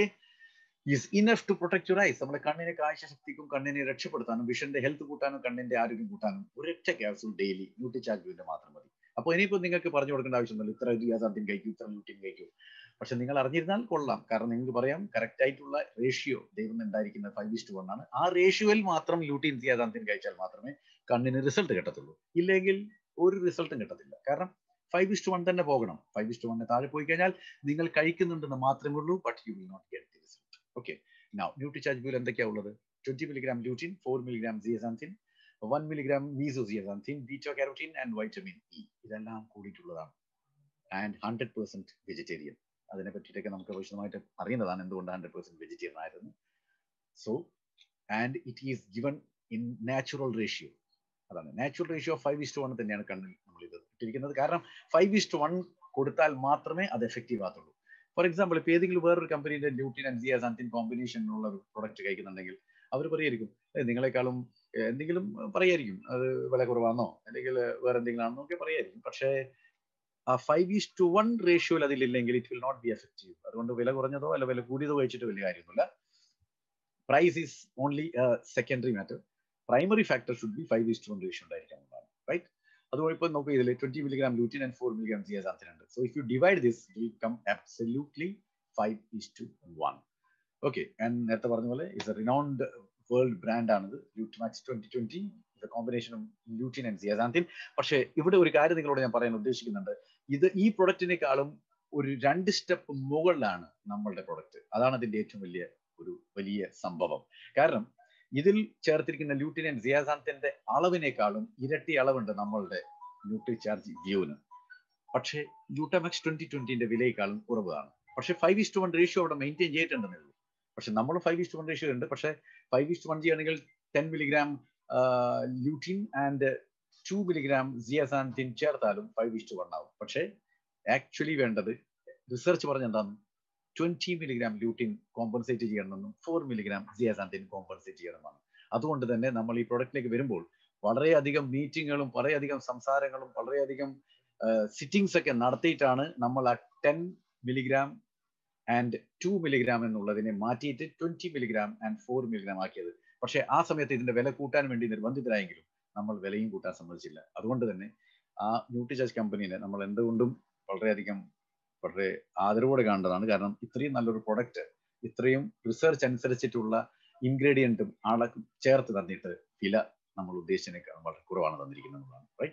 is enough to protect your eyes നമ്മുടെ കണ്ണിനെ കാഴ്ചശക്തിക്കും കണ്ണിനെ രക്ഷപ്പെടുത്താനും വിഷന്റെ ഹെൽത്ത് കൂട്ടാനും കണ്ണിന്റെ ആരോഗ്യം കൂട്ടാനും ഒരൊറ്റ ക്യാപ്സ്യൂൾ ഡെയിലി ന്യൂട്രി ചാർജ് വ്യൂവിന്റെ മാത്രം മതി അപ്പോൾ ഇനിയിപ്പോൾ നിങ്ങൾക്ക് പറഞ്ഞു കൊടുക്കേണ്ട ആവശ്യമൊന്നുമില്ല ഇത്ര ജിയാസാന്തിൻ കഴിക്കൂ ഇത്ര ലൂട്ടിൻ കഴിക്കൂ പക്ഷെ നിങ്ങൾ അറിഞ്ഞിരുന്നാൽ കൊള്ളാം കാരണം നിങ്ങൾക്ക് പറയാം കറക്റ്റ് ആയിട്ടുള്ള റേഷ്യോ ദൈവം ഉണ്ടായിരിക്കുന്ന ഫൈവ് ഇസ്റ്റ് വൺ ആണ് ആ റേഷ്യോയിൽ മാത്രം ലൂട്ടീൻ സിയാദാന്തിൻ കഴിച്ചാൽ മാത്രമേ കണ്ണിന് റിസൾട്ട് കിട്ടത്തുള്ളൂ ഇല്ലെങ്കിൽ ഒരു റിസൾട്ടും കിട്ടത്തില്ല കാരണം ഫൈവ് ഇസ്റ്റ് വൺ തന്നെ പോകണം ഫൈവ് ഇസ്റ്റ് വണ്ണിന് താഴെ പോയി കഴിഞ്ഞാൽ നിങ്ങൾ കഴിക്കുന്നുണ്ടെന്ന് മാത്രമേ ഉള്ളൂ but you will not get the result okay now Nutricharge ബിൽ എന്തൊക്കെയാ ഉള്ളത് twenty milligram lutein four milligram zeaxanthin one milligram meso zeaxanthin beta carotene and vitamin E ഇതെല്ലാം കൂടിയിട്ടുള്ളതാണ് ആൻഡ് ഹൺഡ്രഡ് പെർസെന്റ് വെജിറ്റേറിയൻ അതിനെ പറ്റിയിട്ടൊക്കെ നമുക്ക് വിശദമായിട്ട് അറിയുന്നതാണ് എന്തുകൊണ്ട് ഹൺഡ്രഡ് പെർസെന്റ് വെജിറ്റേറിയൻ ആയിരുന്നു so and it is given in natural ratio അതാണ് natural ratio five is to one തന്നെയാണ് കണ്ണിൽ നമ്മൾ ഇത് ഇട്ടിരിക്കുന്നത് കാരണം ഫൈവ് ഇസ്റ്റ് വൺ കൊടുത്താൽ മാത്രമേ അത് എഫക്റ്റീവ് ആകത്തുള്ളൂ ഫോർ എക്സാമ്പിൾ ഇപ്പൊ ഏതെങ്കിലും വേറൊരു കമ്പനിയുടെ ന്യൂട്ടിൻ ആൻഡ് സിയാസാന്തിൻ കോമ്പിനേഷനിലുള്ള ഒരു പ്രൊഡക്റ്റ് കഴിക്കുന്നുണ്ടെങ്കിൽ അവർ പറയായിരിക്കും നിങ്ങളെക്കാളും എന്തെങ്കിലും പറയായിരിക്കും അത് വില കുറവാണെന്നോ അല്ലെങ്കിൽ വേറെ എന്തെങ്കിലും ആണെന്നോ ഒക്കെ പറയായിരിക്കും പക്ഷേ ആ ഫൈവ് ഈസ് ടു വൺ റേഷ്യോയിൽ അതിലില്ലെങ്കിൽ it will not be effective അതുകൊണ്ട് വില കുറഞ്ഞതോ അല്ല വില കൂടിയതോ കഴിച്ചിട്ട് വലിയ കാര്യമൊന്നുമില്ല price is only secondary matter primary factor should be five is to one ratio ഉണ്ടായിരിക്കാൻ റൈറ്റ് അതുപോലെ ഇപ്പോൾ നോക്കുക ഇതിൽ twenty milligram lutein and four milligram സിയാസാന്തിനുണ്ട് so if you divide this will come absolutely five is to one okay and നേരത്തെ പറഞ്ഞ പോലെ is A renowned world brand ആണിത് Lutemax twenty twenty combination lutein and zeaxanthin പക്ഷേ ഇവിടെ ഒരു കാര്യം നിങ്ങളോട് ഞാൻ പറയാൻ ഉദ്ദേശിക്കുന്നുണ്ട് ഇത് ഈ പ്രൊഡക്റ്റിനേക്കാളും ഒരു രണ്ട് സ്റ്റെപ്പ് മുകളിലാണ് നമ്മളുടെ പ്രൊഡക്റ്റ് അതാണ് അതിന്റെ ഏറ്റവും വലിയ ഒരു വലിയ സംഭവം കാരണം ഇതിൽ ചേർത്തിരിക്കുന്ന ലൂട്ടിൻ ആൻഡ് സിയാസാന്തിന്റെ അളവിനേക്കാളും ഇരട്ടി അളവുണ്ട് നമ്മളുടെ ന്യൂട്രി ചാർജ് വ്യൂവിന് പക്ഷേ യൂട്ടമെക്സ് ട്വന്റി ട്വന്റിന്റെ വിലയേക്കാളും കുറവാണ് പക്ഷേ ഫൈവ് ഇസ്റ്റ് വൺ റേഷ്യോ അവിടെ മെയിൻറ്റെയിൻ ചെയ്തിട്ടുണ്ടെന്നേ ഉള്ളൂ പക്ഷെ നമ്മൾ ഫൈവ് ഇസ്റ്റ് വൺ റേഷ്യോ ഉണ്ട് പക്ഷേ ഫൈവ് ഇസ്റ്റ് വൺ ചെയ്യുകയാണെങ്കിൽ ten milligram lutein and two milligram zeaxanthin ചേർത്താലും ഫൈവ് ഇസ്റ്റ് വൺ ആവും പക്ഷേ ആക്ച്വലി വേണ്ടത് റിസർച്ച് പറഞ്ഞ എന്താണ് ട്വന്റി മിലിഗ്രാം ലൂട്ടിൻ കോമ്പൻസേറ്റ് ചെയ്യണമെന്നും ഫോർ മിലിഗ്രാം സിയാസാന്തിൻ കോമ്പൻസേറ്റ് ചെയ്യണമെന്നാണ് അതുകൊണ്ട് തന്നെ നമ്മൾ ഈ പ്രൊഡക്റ്റിലേക്ക് വരുമ്പോൾ വളരെയധികം മീറ്റിങ്ങുകളും വളരെയധികം സംസാരങ്ങളും വളരെയധികം സിറ്റിംഗ്സ് ഒക്കെ നടത്തിയിട്ടാണ് നമ്മൾ ആ ten milligram and two milligram എന്നുള്ളതിനെ മാറ്റിയിട്ട് twenty milligram and four milligram ആക്കിയത് പക്ഷേ ആ സമയത്ത് ഇതിന്റെ വില കൂട്ടാൻ വേണ്ടി നിർബന്ധിതരായെങ്കിലും നമ്മൾ വിലയും കൂട്ടാൻ സമ്മതിച്ചില്ല അതുകൊണ്ട് തന്നെ ആ ന്യൂട്രിചാർജ് കമ്പനീനെ നമ്മൾ എന്തുകൊണ്ടും വളരെയധികം വളരെ ആദരവോടെ കാണേണ്ടതാണ് കാരണം ഇത്രയും നല്ലൊരു പ്രൊഡക്റ്റ് ഇത്രയും റിസർച്ച് അനുസരിച്ചിട്ടുള്ള ഇൻഗ്രീഡിയൻറ്റും ആളെ ചേർത്ത് തന്നിട്ട് വില നമ്മൾ ഉദ്ദേശിച്ചതിനേക്കാൾ വളരെ കുറവാണ് തന്നിരിക്കുന്നത് റൈറ്റ്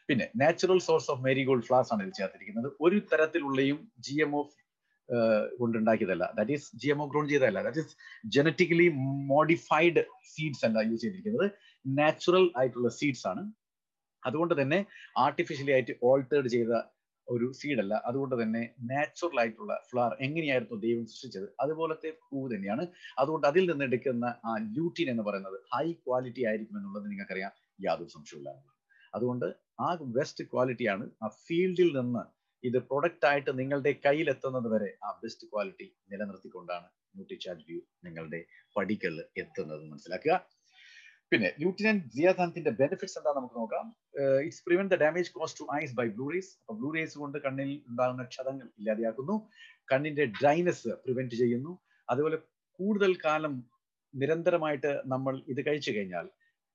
പിന്നെ natural source of marigold flowers ആണ് ഇതിൽ ചേർത്തിരിക്കുന്നത് ഒരു തരത്തിലുള്ളയും ജി എം ഒ കൊണ്ടുണ്ടാക്കിയതല്ല that is G M O grown ചെയ്തതല്ല that is genetically modified seeds അല്ല യൂസ് ചെയ്തിരിക്കുന്നത് നാച്ചുറൽ ആയിട്ടുള്ള സീഡ്സ് ആണ് അതുകൊണ്ട് തന്നെ ആർട്ടിഫിഷ്യലി ആയിട്ട് ഓൾട്ടേർഡ് ചെയ്ത ഒരു സീഡ് അല്ല അതുകൊണ്ട് തന്നെ നാച്ചുറൽ ആയിട്ടുള്ള ഫ്ലവർ എങ്ങനെയായിരുന്നു ദൈവം സൃഷ്ടിച്ചത് അതുപോലത്തെ പൂവ് തന്നെയാണ് അതുകൊണ്ട് അതിൽ നിന്ന് എടുക്കുന്ന ആ ലൂട്ടിൻ എന്ന് പറയുന്നത് ഹൈ ക്വാളിറ്റി ആയിരിക്കും എന്നുള്ളത് നിങ്ങൾക്കറിയാം യാതൊരു സംശയമില്ല അതുകൊണ്ട് ആ ബെസ്റ്റ് ക്വാളിറ്റിയാണ് ആ ഫീൽഡിൽ നിന്ന് ഇത് പ്രൊഡക്റ്റ് ആയിട്ട് നിങ്ങളുടെ കയ്യിൽ എത്തുന്നത് വരെ ആ ബെസ്റ്റ് ക്വാളിറ്റി നിലനിർത്തിക്കൊണ്ടാണ് ന്യൂട്രിചാർജ് വ്യൂ നിങ്ങളുടെ പടികളിൽ എത്തുന്നത് മനസ്സിലാക്കുക പിന്നെ ല്യൂട്ടിനന്റ് സിയാഥാനത്തിന്റെ ബെനിഫിറ്റ്സ് എന്താ നമുക്ക് നോക്കാം it's prevent the damage cause to eyes by blue rays അപ്പൊ ബ്ലൂ റേസ് കൊണ്ട് കണ്ണിൽ ഉണ്ടാകുന്ന ക്ഷതങ്ങൾ ഇല്ലാതെയാക്കുന്നു കണ്ണിന്റെ ഡ്രൈനസ് പ്രിവെന്റ് ചെയ്യുന്നു അതുപോലെ കൂടുതൽ കാലം നിരന്തരമായിട്ട് നമ്മൾ ഇത് കഴിച്ചു കഴിഞ്ഞാൽ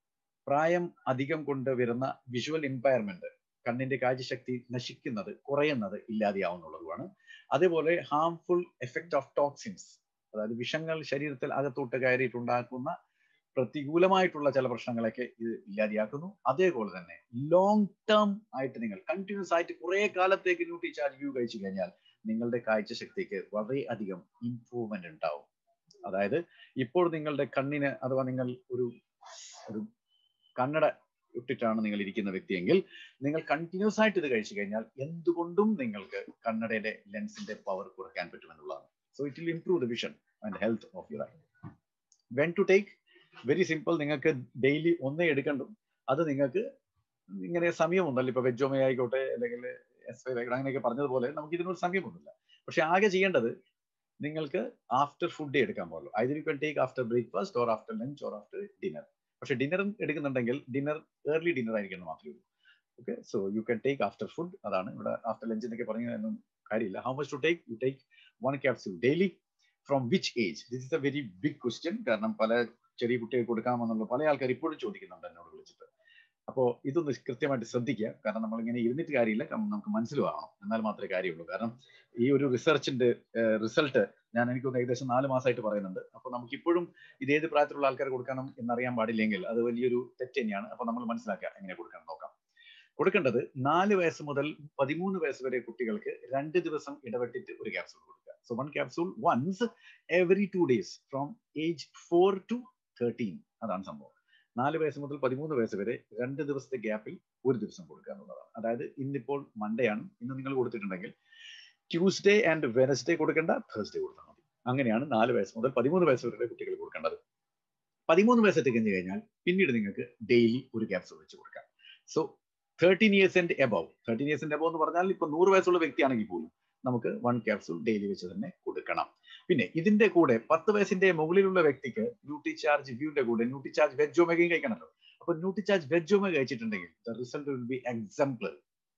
പ്രായം അധികം കൊണ്ട് വരുന്ന വിഷ്വൽ ഇമ്പയർമെന്റ് കണ്ണിന്റെ കാഴ്ചശക്തി നശിക്കുന്നത് കുറയുന്നത് ഇല്ലാതെയാവുന്നുള്ളതുമാണ് അതേപോലെ ഹാംഫുൾ എഫക്ട് ഓഫ് ടോക്സിൻസ് അതായത് വിഷങ്ങൾ ശരീരത്തിൽ അകത്തോട്ട് കയറിയിട്ടുണ്ടാക്കുന്ന പ്രതികൂലമായിട്ടുള്ള ചില പ്രശ്നങ്ങളൊക്കെ ഇത് ഇല്ലാതെയാക്കുന്നു അതേപോലെ തന്നെ ലോങ് ടേം ആയിട്ട് നിങ്ങൾ കണ്ടിന്യൂസ് ആയിട്ട് കുറെ കാലത്തേക്ക് ന്യൂട്രി ചാർജ് വ്യൂ കഴിച്ചു കഴിഞ്ഞാൽ നിങ്ങളുടെ കാഴ്ചശക്തിക്ക് വളരെയധികം ഇംപ്രൂവ്മെന്റ് ഉണ്ടാവും അതായത് ഇപ്പോൾ നിങ്ങളുടെ കണ്ണിന് അഥവാ നിങ്ങൾ ഒരു ഒരു കണ്ണട ഇട്ടിട്ടാണ് നിങ്ങൾ ഇരിക്കുന്ന വ്യക്തിയെങ്കിൽ നിങ്ങൾ കണ്ടിന്യൂസ് ആയിട്ട് ഇത് കഴിച്ചു കഴിഞ്ഞാൽ എന്തുകൊണ്ടും നിങ്ങൾക്ക് കണ്ണടയുടെ ലെൻസിന്റെ പവർ കുറയ്ക്കാൻ പറ്റുമെന്നുള്ളതാണ് so it will improve the vision and health of your eye when to take very simple നിങ്ങൾക്ക് ഡെയിലി ഒന്നേ എടുക്കണ്ടു അത് നിങ്ങൾക്ക് ഇങ്ങനെ സമയമൊന്നുമല്ല ഇപ്പൊ വെജോമ ആയിക്കോട്ടെ അല്ലെങ്കിൽ എസ് വൈ അങ്ങനെയൊക്കെ പറഞ്ഞതുപോലെ നമുക്ക് ഇതിനൊരു സമയമൊന്നുമില്ല പക്ഷെ ആകെ ചെയ്യേണ്ടത് നിങ്ങൾക്ക് ആഫ്റ്റർ ഫുഡ് എടുക്കാൻ പാടുള്ളൂ either you can take after breakfast or after lunch or after dinner പക്ഷെ ഡിന്നർ എടുക്കുന്നുണ്ടെങ്കിൽ ഡിന്നർ ഏർലി ഡിന്നർ ആയിരിക്കണം മാത്രമേ ഉള്ളൂ okay so you can take after food അതാണ് ഇവിടെ ആഫ്റ്റർ ലഞ്ച് എന്നൊക്കെ പറഞ്ഞൊന്നും കാര്യമില്ല how much to take you take one capsule daily from which age this is a very big question കാരണം പല ചെറിയ കുട്ടികൾക്ക് കൊടുക്കാമെന്നുള്ള പല ആൾക്കാർ ഇപ്പോഴും ചോദിക്കുന്നുണ്ട് എന്നോട് വിളിച്ചിട്ട് അപ്പോൾ ഇതൊന്ന് കൃത്യമായിട്ട് ശ്രദ്ധിക്കുക കാരണം നമ്മൾ ഇങ്ങനെ ഇരുന്നിട്ട് കാര്യമില്ല നമുക്ക് മനസ്സിലാവണം എന്നാൽ മാത്രമേ കാര്യമുള്ളൂ കാരണം ഈ ഒരു റിസർച്ചിന്റെ റിസൾട്ട് ഞാൻ എനിക്കൊന്ന് ഏകദേശം നാല് മാസമായിട്ട് പറയുന്നുണ്ട് അപ്പോൾ നമുക്ക് ഇപ്പോഴും ഇത് ഏത് പ്രായത്തിലുള്ള ആൾക്കാർ കൊടുക്കണം എന്നറിയാൻ പാടില്ലെങ്കിൽ അത് വലിയൊരു തെറ്റ് തന്നെയാണ് അപ്പോൾ നമ്മൾ മനസ്സിലാക്കുക എങ്ങനെ കൊടുക്കണം നോക്കാം കൊടുക്കേണ്ടത് നാല് വയസ്സ് മുതൽ പതിമൂന്ന് വയസ്സ് വരെ കുട്ടികൾക്ക് രണ്ട് ദിവസം ഇടപെട്ടിട്ട് ഒരു ക്യാപ്സൂൾ കൊടുക്കുക so one capsule once every two days from age four to thirteen അതാണ് സംഭവം നാല് വയസ്സ് മുതൽ പതിമൂന്ന് വയസ്സ് വരെ രണ്ട് ദിവസത്തെ ഗ്യാപ്പിൽ ഒരു ദിവസം കൊടുക്കുക എന്നുള്ളതാണ് അതായത് ഇന്നിപ്പോൾ മൺഡേ ആണ് ഇന്ന് നിങ്ങൾ കൊടുത്തിട്ടുണ്ടെങ്കിൽ ട്യൂസ്ഡേ ആൻഡ് വെനസ്ഡേ കൊടുക്കേണ്ട തേഴ്സ്ഡേ കൊടുത്താൽ മതി അങ്ങനെയാണ് നാല് വയസ്സ് മുതൽ പതിമൂന്ന് വയസ്സ് വരെ കുട്ടികൾ കൊടുക്കേണ്ടത് പതിമൂന്ന് വയസ്സ് തികഞ്ഞു കഴിഞ്ഞാൽ പിന്നീട് നിങ്ങൾക്ക് ഡെയിലി ഒരു ക്യാപ്സൂൾ വെച്ച് കൊടുക്കാം so thirteen years and above thirteen years and above എന്ന് പറഞ്ഞാൽ ഇപ്പൊ നൂറ് വയസ്സുള്ള വ്യക്തിയാണെങ്കിൽ പോലും നമുക്ക് വൺ ക്യാപ്സൂൾ ഡെയിലി വെച്ച് തന്നെ കൊടുക്കണം പിന്നെ ഇതിന്റെ കൂടെ പത്ത് വയസ്സിന്റെ മുകളിലുള്ള വ്യക്തിക്ക് ന്യൂട്രി ചാർജ് വ്യൂന്റെ കൂടെ ന്യൂട്രി ചാർജ് വെജ് ഒമേഗയും കഴിക്കണമല്ലോ അപ്പൊ ന്യൂട്രി ചാർജ് വെജ് ഒമേഗ കഴിച്ചിട്ടുണ്ടെങ്കിൽ the result will be 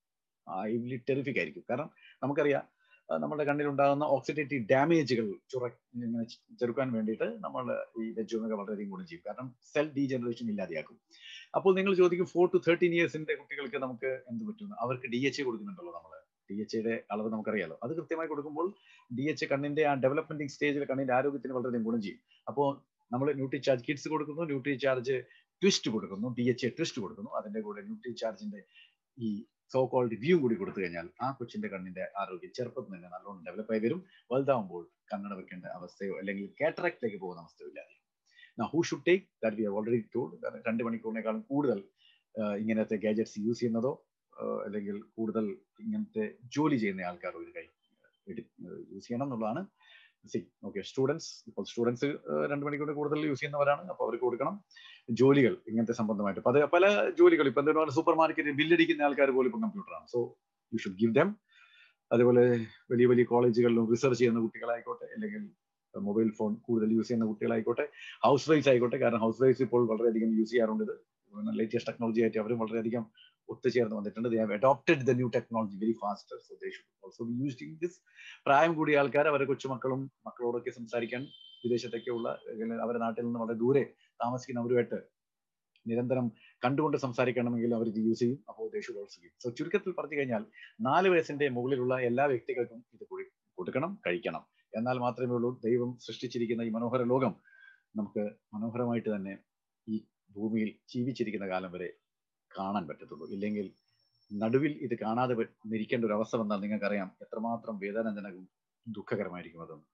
exemplary terrific ആയിരിക്കും കാരണം നമുക്കറിയാം നമ്മുടെ കണ്ണിലുണ്ടാകുന്ന ഓക്സിഡേറ്റീവ് ഡാമേജുകൾ ചുറ ഇങ്ങനെ ചെറുക്കാൻ വേണ്ടിയിട്ട് നമ്മൾ ഈ വെജ് ഒമേഗ വളരെയധികം ഗുണം ചെയ്യും കാരണം സെൽ ഡീജനറേഷൻ ഇല്ലാതെയാക്കും അപ്പോൾ നിങ്ങൾ ചോദിക്കും ഫോർ ടു തേർട്ടീൻ ഇയേഴ്സിന്റെ കുട്ടികൾക്ക് നമുക്ക് എന്ത് പറ്റുന്നു അവർക്ക് ഡി എച്ച് എ കൊടുക്കുന്നുണ്ടല്ലോ നമ്മൾ ഡി എച്ച് എയുടെ അളവ് നമുക്കറിയാലോ അത് കൃത്യമായി കൊടുക്കുമ്പോൾ ഡി എച്ച് കണ്ണിന്റെ ആ ഡെവലപ്മെന്റിംഗ് സ്റ്റേജിൽ കണ്ണിന്റെ ആരോഗ്യത്തിന് വളരെയധികം ഗുണം ചെയ്യും അപ്പോൾ നമ്മൾ ന്യൂട്രി ചാർജ് കിഡ്സ് കൊടുക്കുന്നു ന്യൂട്രി ചാർജ് ട്വിസ്റ്റ് കൊടുക്കുന്നു ഡി എച്ച് എ ട്വിസ്റ്റ് കൊടുക്കുന്നു അതിന്റെ കൂടെ ന്യൂട്രി ചാർജിന്റെ ഈ സോ കോൾഡ് വ്യൂ കൂടി കൊടുത്തു കഴിഞ്ഞാൽ ആ കൊച്ചിന്റെ കണ്ണിന്റെ ആരോഗ്യം ചെറുപ്പത്തിൽ തന്നെ നല്ലോണം ഡെവലപ്പ് ആയി വരും വലുതാവുമ്പോൾ കണ്ണട വെക്കേണ്ട അവസ്ഥയോ അല്ലെങ്കിൽ കാറ്ററാക്റ്റിലേക്ക് പോകുന്ന അവസ്ഥയോ ഇല്ലാതെ who should take that we already told രണ്ട് മണിക്കൂറിനേക്കാളും കൂടുതൽ ഇങ്ങനത്തെ ഗാജറ്റ്സ് യൂസ് ചെയ്യുന്നതോ അല്ലെങ്കിൽ കൂടുതൽ ഇങ്ങനത്തെ ജോലി ചെയ്യുന്ന ആൾക്കാർ ഇത് കൈ യൂസ് ചെയ്യണം എന്നുള്ളതാണ് സി ഓക്കെ സ്റ്റുഡൻസ് ഇപ്പോൾ സ്റ്റുഡൻസ് രണ്ട് മണിക്കൂർ കൂടുതൽ യൂസ് ചെയ്യുന്നവരാണ് അപ്പോൾ അവർക്ക് കൊടുക്കണം ജോലികൾ ഇങ്ങനത്തെ സംബന്ധമായിട്ട് പല പല ജോലികൾ ഇപ്പൊ എന്താ സൂപ്പർ മാർക്കറ്റിൽ ബില്ലടിക്കുന്ന ആൾക്കാർ പോലും ഇപ്പം കമ്പ്യൂട്ടറാണ് so you should give them അതുപോലെ വലിയ വലിയ കോളേജുകളിലും റിസർച്ച് ചെയ്യുന്ന കുട്ടികളായിക്കോട്ടെ അല്ലെങ്കിൽ മൊബൈൽ ഫോൺ കൂടുതൽ യൂസ് ചെയ്യുന്ന കുട്ടികളായിക്കോട്ടെ ഹൗസ് വൈഫ്സ് ആയിക്കോട്ടെ കാരണം ഹൗസ് വൈഫ്സ് ഇപ്പോൾ വളരെയധികം യൂസ് ചെയ്യാറുണ്ട് ഇത് ലേറ്റസ്റ്റ് ടെക്നോളജി ആയിട്ട് അവരും വളരെയധികം ഒത്തുചേർന്ന് വന്നിട്ടുണ്ട് they have adopted the new technology very faster so they should also be used in this പ്രായം കൂടിയ ആൾക്കാർ അവരെ കൊച്ചുമക്കളും മക്കളോടൊക്കെ സംസാരിക്കാൻ വിദേശത്തൊക്കെ ഉള്ള അവരുടെ നാട്ടിൽ നിന്ന് വളരെ ദൂരെ താമസിക്കുന്നവരുമായിട്ട് നിരന്തരം കണ്ടുകൊണ്ട് സംസാരിക്കണമെങ്കിൽ അവർ ഇത് യൂസ് ചെയ്യും അപ്പോൾ ദേ ഷുഡ് ഓൾസോ സോ ചുരുക്കത്തിൽ പറഞ്ഞു കഴിഞ്ഞാൽ നാല് വയസ്സിന്റെ മുകളിലുള്ള എല്ലാ വ്യക്തികൾക്കും ഇത് കൊടുക്കണം കഴിക്കണം എന്നാൽ മാത്രമേ ഉള്ളൂ ദൈവം സൃഷ്ടിച്ചിരിക്കുന്ന ഈ മനോഹര ലോകം നമുക്ക് മനോഹരമായിട്ട് തന്നെ ഈ ഭൂമിയിൽ ജീവിച്ചിരിക്കുന്ന കാലം വരെ കാണാൻ പറ്റത്തുള്ളൂ ഇല്ലെങ്കിൽ നടുവിൽ ഇത് കാണാതെ ഇരിക്കേണ്ട ഒരു അവസ്ഥ വന്നാൽ നിങ്ങൾക്കറിയാം എത്രമാത്രം വേദനാജനകവും ദുഃഖകരമായിരിക്കും അതെന്ന്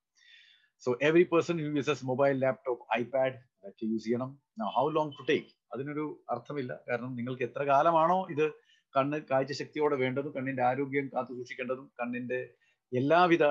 so every person you uses mobile laptop iPad ഒക്കെ യൂസ് ചെയ്യണം ഹൗ ലോങ് ടു ടേക്ക് അതിനൊരു അർത്ഥമില്ല കാരണം നിങ്ങൾക്ക് എത്ര കാലമാണോ ഇത് കണ്ണ് കാഴ്ചശക്തിയോടെ വേണ്ടതും കണ്ണിന്റെ ആരോഗ്യം കാത്തു സൂക്ഷിക്കേണ്ടതും കണ്ണിന്റെ എല്ലാവിധ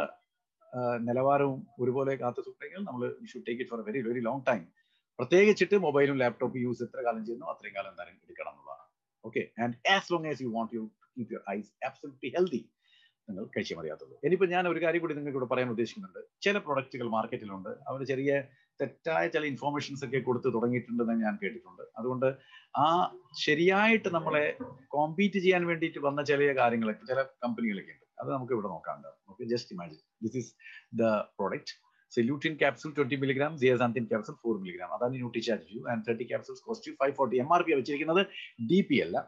നിലവാരവും ഒരുപോലെ കാത്തു സൂക്ഷിക്കണമെങ്കിൽ നമ്മൾ should take it for very very long time പ്രത്യേകിച്ചിട്ട് മൊബൈലും ലാപ്ടോപ്പും യൂസ് എത്ര കാലം ചെയ്യുന്നു അത്രയും കാലം എന്തായാലും എടുക്കണം എന്നുള്ളതാണ് okay and as long as you want you keep your eyes absolutely healthy നിങ്ങൾ കഴിച്ചു മറിയാത്തുള്ളൂ ഇനിയിപ്പോൾ ഞാൻ ഒരു കാര്യം കൂടി നിങ്ങൾക്ക് ഇവിടെ പറയാൻ ഉദ്ദേശിക്കുന്നുണ്ട് ചില പ്രൊഡക്റ്റുകൾ മാർക്കറ്റിലുണ്ട് അവർ ചെറിയ തെറ്റായ ചില ഇൻഫോർമേഷൻസ് ഒക്കെ കൊടുത്ത് തുടങ്ങിയിട്ടുണ്ടെന്ന് ഞാൻ കേട്ടിട്ടുണ്ട് അതുകൊണ്ട് ആ ശരിയായിട്ട് നമ്മളെ കോമ്പീറ്റ് ചെയ്യാൻ വേണ്ടിയിട്ട് വന്ന ചില കാര്യങ്ങളൊക്കെ ചില കമ്പനികളൊക്കെ ഉണ്ട് അത് നമുക്ക് ഇവിടെ നോക്കാണ്ട് okay just imagine this is the product lutein capsule twenty milligram zeaxanthin capsule four milligram അതാണ് Nutricharge you and thirty capsules cost five forty M R P വെച്ചിരിക്കുന്നത് ഡി പി അല്ല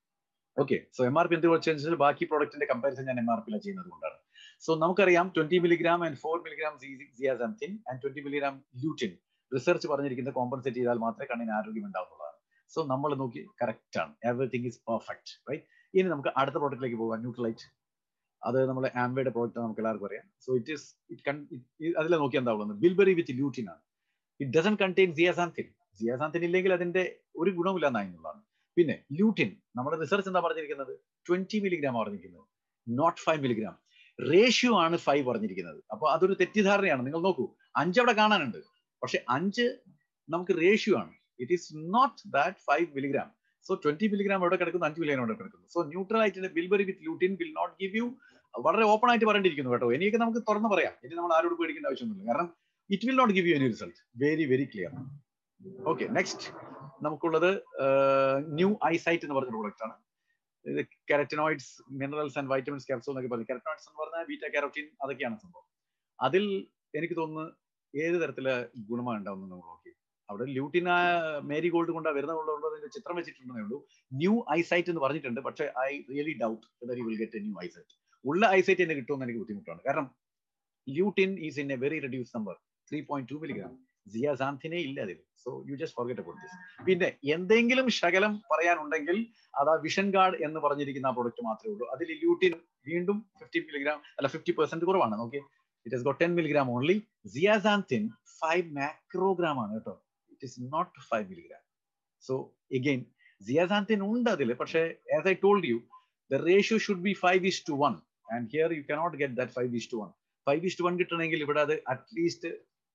okay so M R P എന്ത് വെച്ചാൽ ബാക്കി പ്രോഡക്റ്റിന്റെ comparison ഞാൻ M R പിയിലാണ് ചെയ്യുന്നത് കൊണ്ടാണ് സോ നമുക്കറിയാം twenty milligram and four milligram zeaxanthin and twenty milligram lutein research പറഞ്ഞിരിക്കുന്ന കോമ്പൻസേറ്റ് ചെയ്താൽ മാത്രമേ കണ്ണിന് ആരോഗ്യം ഉണ്ടാവുന്നതാണ് സോ നമ്മൾ നോക്കി കറക്റ്റ് ആണ് എവറിങ് ഇസ് പെർഫെക്റ്റ് റൈറ്റ് ഇനി നമുക്ക് അടുത്ത പ്രോഡക്റ്റിലേക്ക് പോകാം ന്യൂട്രലൈറ്റ് അത് നമ്മുടെ ആംബയുടെ പ്രോഡക്റ്റ് നമുക്ക് എല്ലാവർക്കും അറിയാം സോ ഇറ്റ് ഇസ് ഇറ്റ് കൺ അതിൽ നോക്കി എന്താ ഉള്ളത് ബിൽബറി വിത്ത് ല്യൂട്ടിൻ ആണ് it doesn't contain zeaxanthin zeaxanthin ഇല്ലെങ്കിൽ അതിന്റെ ഒരു ഗുണമില്ല എന്നുള്ളതാണ് പിന്നെ ല്യൂട്ടിൻ നമ്മുടെ റിസർച്ച് എന്താ പറഞ്ഞിരിക്കുന്നത് ട്വന്റി മിലിഗ്രാം പറഞ്ഞിരിക്കുന്നത് നോട്ട് ഫൈവ് മിലിഗ്രാം റേഷ്യോ ആണ് ഫൈവ് പറഞ്ഞിരിക്കുന്നത് അപ്പൊ അതൊരു തെറ്റിദ്ധാരണയാണ് നിങ്ങൾ നോക്കൂ അഞ്ച് അവിടെ കാണാനുണ്ട് പക്ഷെ അഞ്ച് നമുക്ക് റേഷ്യോ ആണ് it is not that five milligram so twenty milligram എവിടെ കിടക്കുന്നു അഞ്ച് മിലിഗ്രാം എവിടെ കിടക്കുന്നു സോ ന്യൂട്രൽ ആയിട്ട് bilberry with lutein will not give you വളരെ ഓപ്പൺ ആയിട്ട് പറയേണ്ടിയിരിക്കുന്നു കേട്ടോ എനിക്ക് നമുക്ക് തുറന്ന് പറയാം ഇനി നമ്മൾ ആരോട് പേടിക്കേണ്ട ആവശ്യമൊന്നുമില്ല കാരണം it will not give you any result very very clear okay next നമുക്കുള്ളത് ന്യൂ ഐസൈറ്റ് എന്ന് പറഞ്ഞ പ്രോഡക്റ്റ് ആണ് ഇത് carotenoids minerals and vitamins capsule എന്നൊക്കെ പറഞ്ഞു കെരറ്റനോയിഡ്സ് എന്ന് പറഞ്ഞാൽ ബീറ്റ കാരോട്ടീൻ അതൊക്കെയാണ് സംഭവം അതിൽ എനിക്ക് തോന്നുന്നു ഏത് തരത്തിലെ ഗുണമാണ് ഉണ്ടാവുന്നത് നമ്മൾ നോക്കി അവിടെ ല്യൂട്ടിന മേരി ഗോൾഡ് കൊണ്ടാണ് വരുന്നതുള്ളതിന്റെ ചിത്രം വെച്ചിട്ടുണ്ടെന്നേ ഉള്ളൂ ന്യൂ ഐസൈറ്റ് എന്ന് പറഞ്ഞിട്ടുണ്ട് പക്ഷേ I really doubt whether you will get a new eyesight ഉള്ള ഐസൈറ്റ് എന്ന് കിട്ടുമെന്ന് എനിക്ക് ബുദ്ധിമുട്ടാണ് കാരണം lutein is in a very reduce number three point two milligram സിയാസാന്തിനെ ഇല്ല അതിൽ so you just forget about this പിന്നെ എന്തെങ്കിലും ശകലം പറയാനുണ്ടെങ്കിൽ അത് ആ വിഷൻ ഗാർഡ് എന്ന് പറഞ്ഞിരിക്കുന്ന ആ പ്രൊഡക്റ്റ് മാത്രമേ ഉള്ളൂ അതിൽ ല്യൂട്ടിൻ വീണ്ടും ഫിഫ്റ്റി മിലിഗ്രാം അല്ല ഫിഫ്റ്റി പെർസെന്റ് കുറവാണ് okay it has got ten milligram only zeaxanthin five macrogram ആണ് കേട്ടോ it is not five milligram so again zeaxanthin ഉണ്ട് അതിൽ പക്ഷേ as I told you the ratio should be five is to one and here you cannot get that five is to one five is to one കിട്ടണമെങ്കിൽ ഇവിടെ അത് at least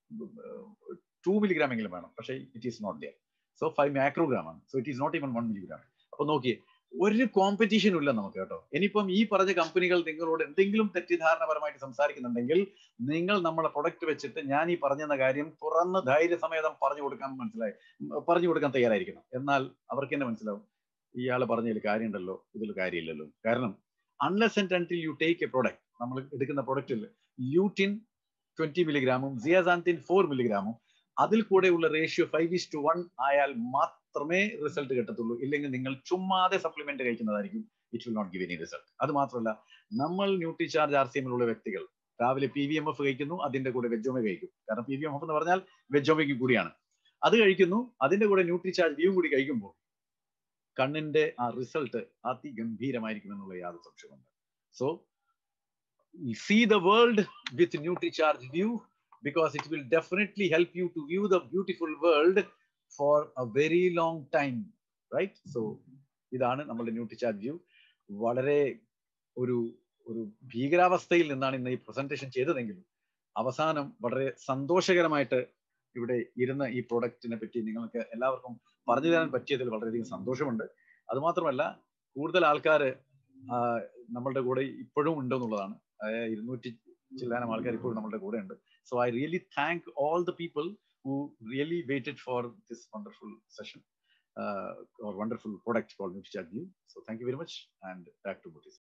two milligram എങ്കിലും വേണം പക്ഷേ it is not there so five macrogram ആണ് so it is not even one milligram അപ്പൊ നോക്കിയേ ഒരു കോമ്പറ്റീഷനും ഇല്ല നമുക്ക് കേട്ടോ ഇനിയിപ്പം ഈ പറഞ്ഞ കമ്പനികൾ നിങ്ങളോട് എന്തെങ്കിലും തെറ്റിദ്ധാരണപരമായിട്ട് സംസാരിക്കുന്നുണ്ടെങ്കിൽ നിങ്ങൾ നമ്മളെ പ്രൊഡക്റ്റ് വെച്ചിട്ട് ഞാൻ ഈ പറഞ്ഞെന്ന കാര്യം തുറന്ന് ധൈര്യസമേതം പറഞ്ഞു കൊടുക്കാൻ മനസ്സിലായി പറഞ്ഞു കൊടുക്കാൻ തയ്യാറായിരിക്കണം എന്നാൽ അവർക്ക് തന്നെ മനസ്സിലാവും ഇയാൾ പറഞ്ഞതിൽ കാര്യമുണ്ടല്ലോ ഇതിൽ കാര്യമില്ലല്ലോ കാരണം unless and until you take a product നമ്മൾ എടുക്കുന്ന പ്രൊഡക്റ്റിൽ ല്യൂട്ടിൻ ട്വന്റി മിലിഗ്രാമും സിയാസാന്തിൻ ഫോർ മിലിഗ്രാമും അതിൽ കൂടെയുള്ള ratio five is to one ആയാൽ മാത്രമേ റിസൾട്ട് കിട്ടത്തുള്ളൂ ഇല്ലെങ്കിൽ നിങ്ങൾ ചുമ്മാതെ സപ്ലിമെന്റ് കഴിക്കുന്നതായിരിക്കും it will not give any result അത് മാത്രമല്ല നമ്മൾ ന്യൂട്രി ചാർജ് ആർ സി എമ്മിലുള്ള വ്യക്തികൾ രാവിലെ പി വി എം എഫ് കഴിക്കുന്നു അതിന്റെ കൂടെ വെജോമ കഴിക്കും കാരണം പി വി എം എഫ് എന്ന് പറഞ്ഞാൽ വെജോമയ്ക്ക് കൂടിയാണ് അത് കഴിക്കുന്നു അതിന്റെ കൂടെ ന്യൂട്രി ചാർജ് വ്യൂ കൂടി കഴിക്കുമ്പോൾ കണ്ണിന്റെ ആ റിസൾട്ട് അതിഗംഭീരമായിരിക്കും എന്നുള്ള യാതൊരു സംശയമുണ്ട് so see the world with NutriCharge View because it will definitely help you to view the beautiful world for a very long time, right? So ഇതാണ് നമ്മുടെ ന്യൂട്രിചാർജ് വ്യൂ വളരെ ഒരു ഒരു ഭീകരാവസ്ഥയിൽ നിന്നാണ് ഇന്ന് ഈ പ്രസന്റേഷൻ ചെയ്തതെങ്കിലും അവസാനം വളരെ സന്തോഷകരമായിട്ട് ഇവിടെ ഇരുന്ന ഈ പ്രോഡക്റ്റിനെ പറ്റി നിങ്ങൾക്ക് എല്ലാവർക്കും പറഞ്ഞു തരാൻ പറ്റിയതിൽ വളരെയധികം സന്തോഷമുണ്ട് അതുമാത്രമല്ല കൂടുതൽ ആൾക്കാർ നമ്മളുടെ കൂടെ ഇപ്പോഴും ഉണ്ടെന്നുള്ളതാണ് ഇരുന്നൂറ്റി ചില്ലാനം ആൾക്കാർ ഇപ്പോഴും നമ്മളുടെ കൂടെ ഉണ്ട് so I really thank all the people who really waited for this wonderful session or wonderful product call Nutricharge you so thank you very much and back to ബുട്ടീസ്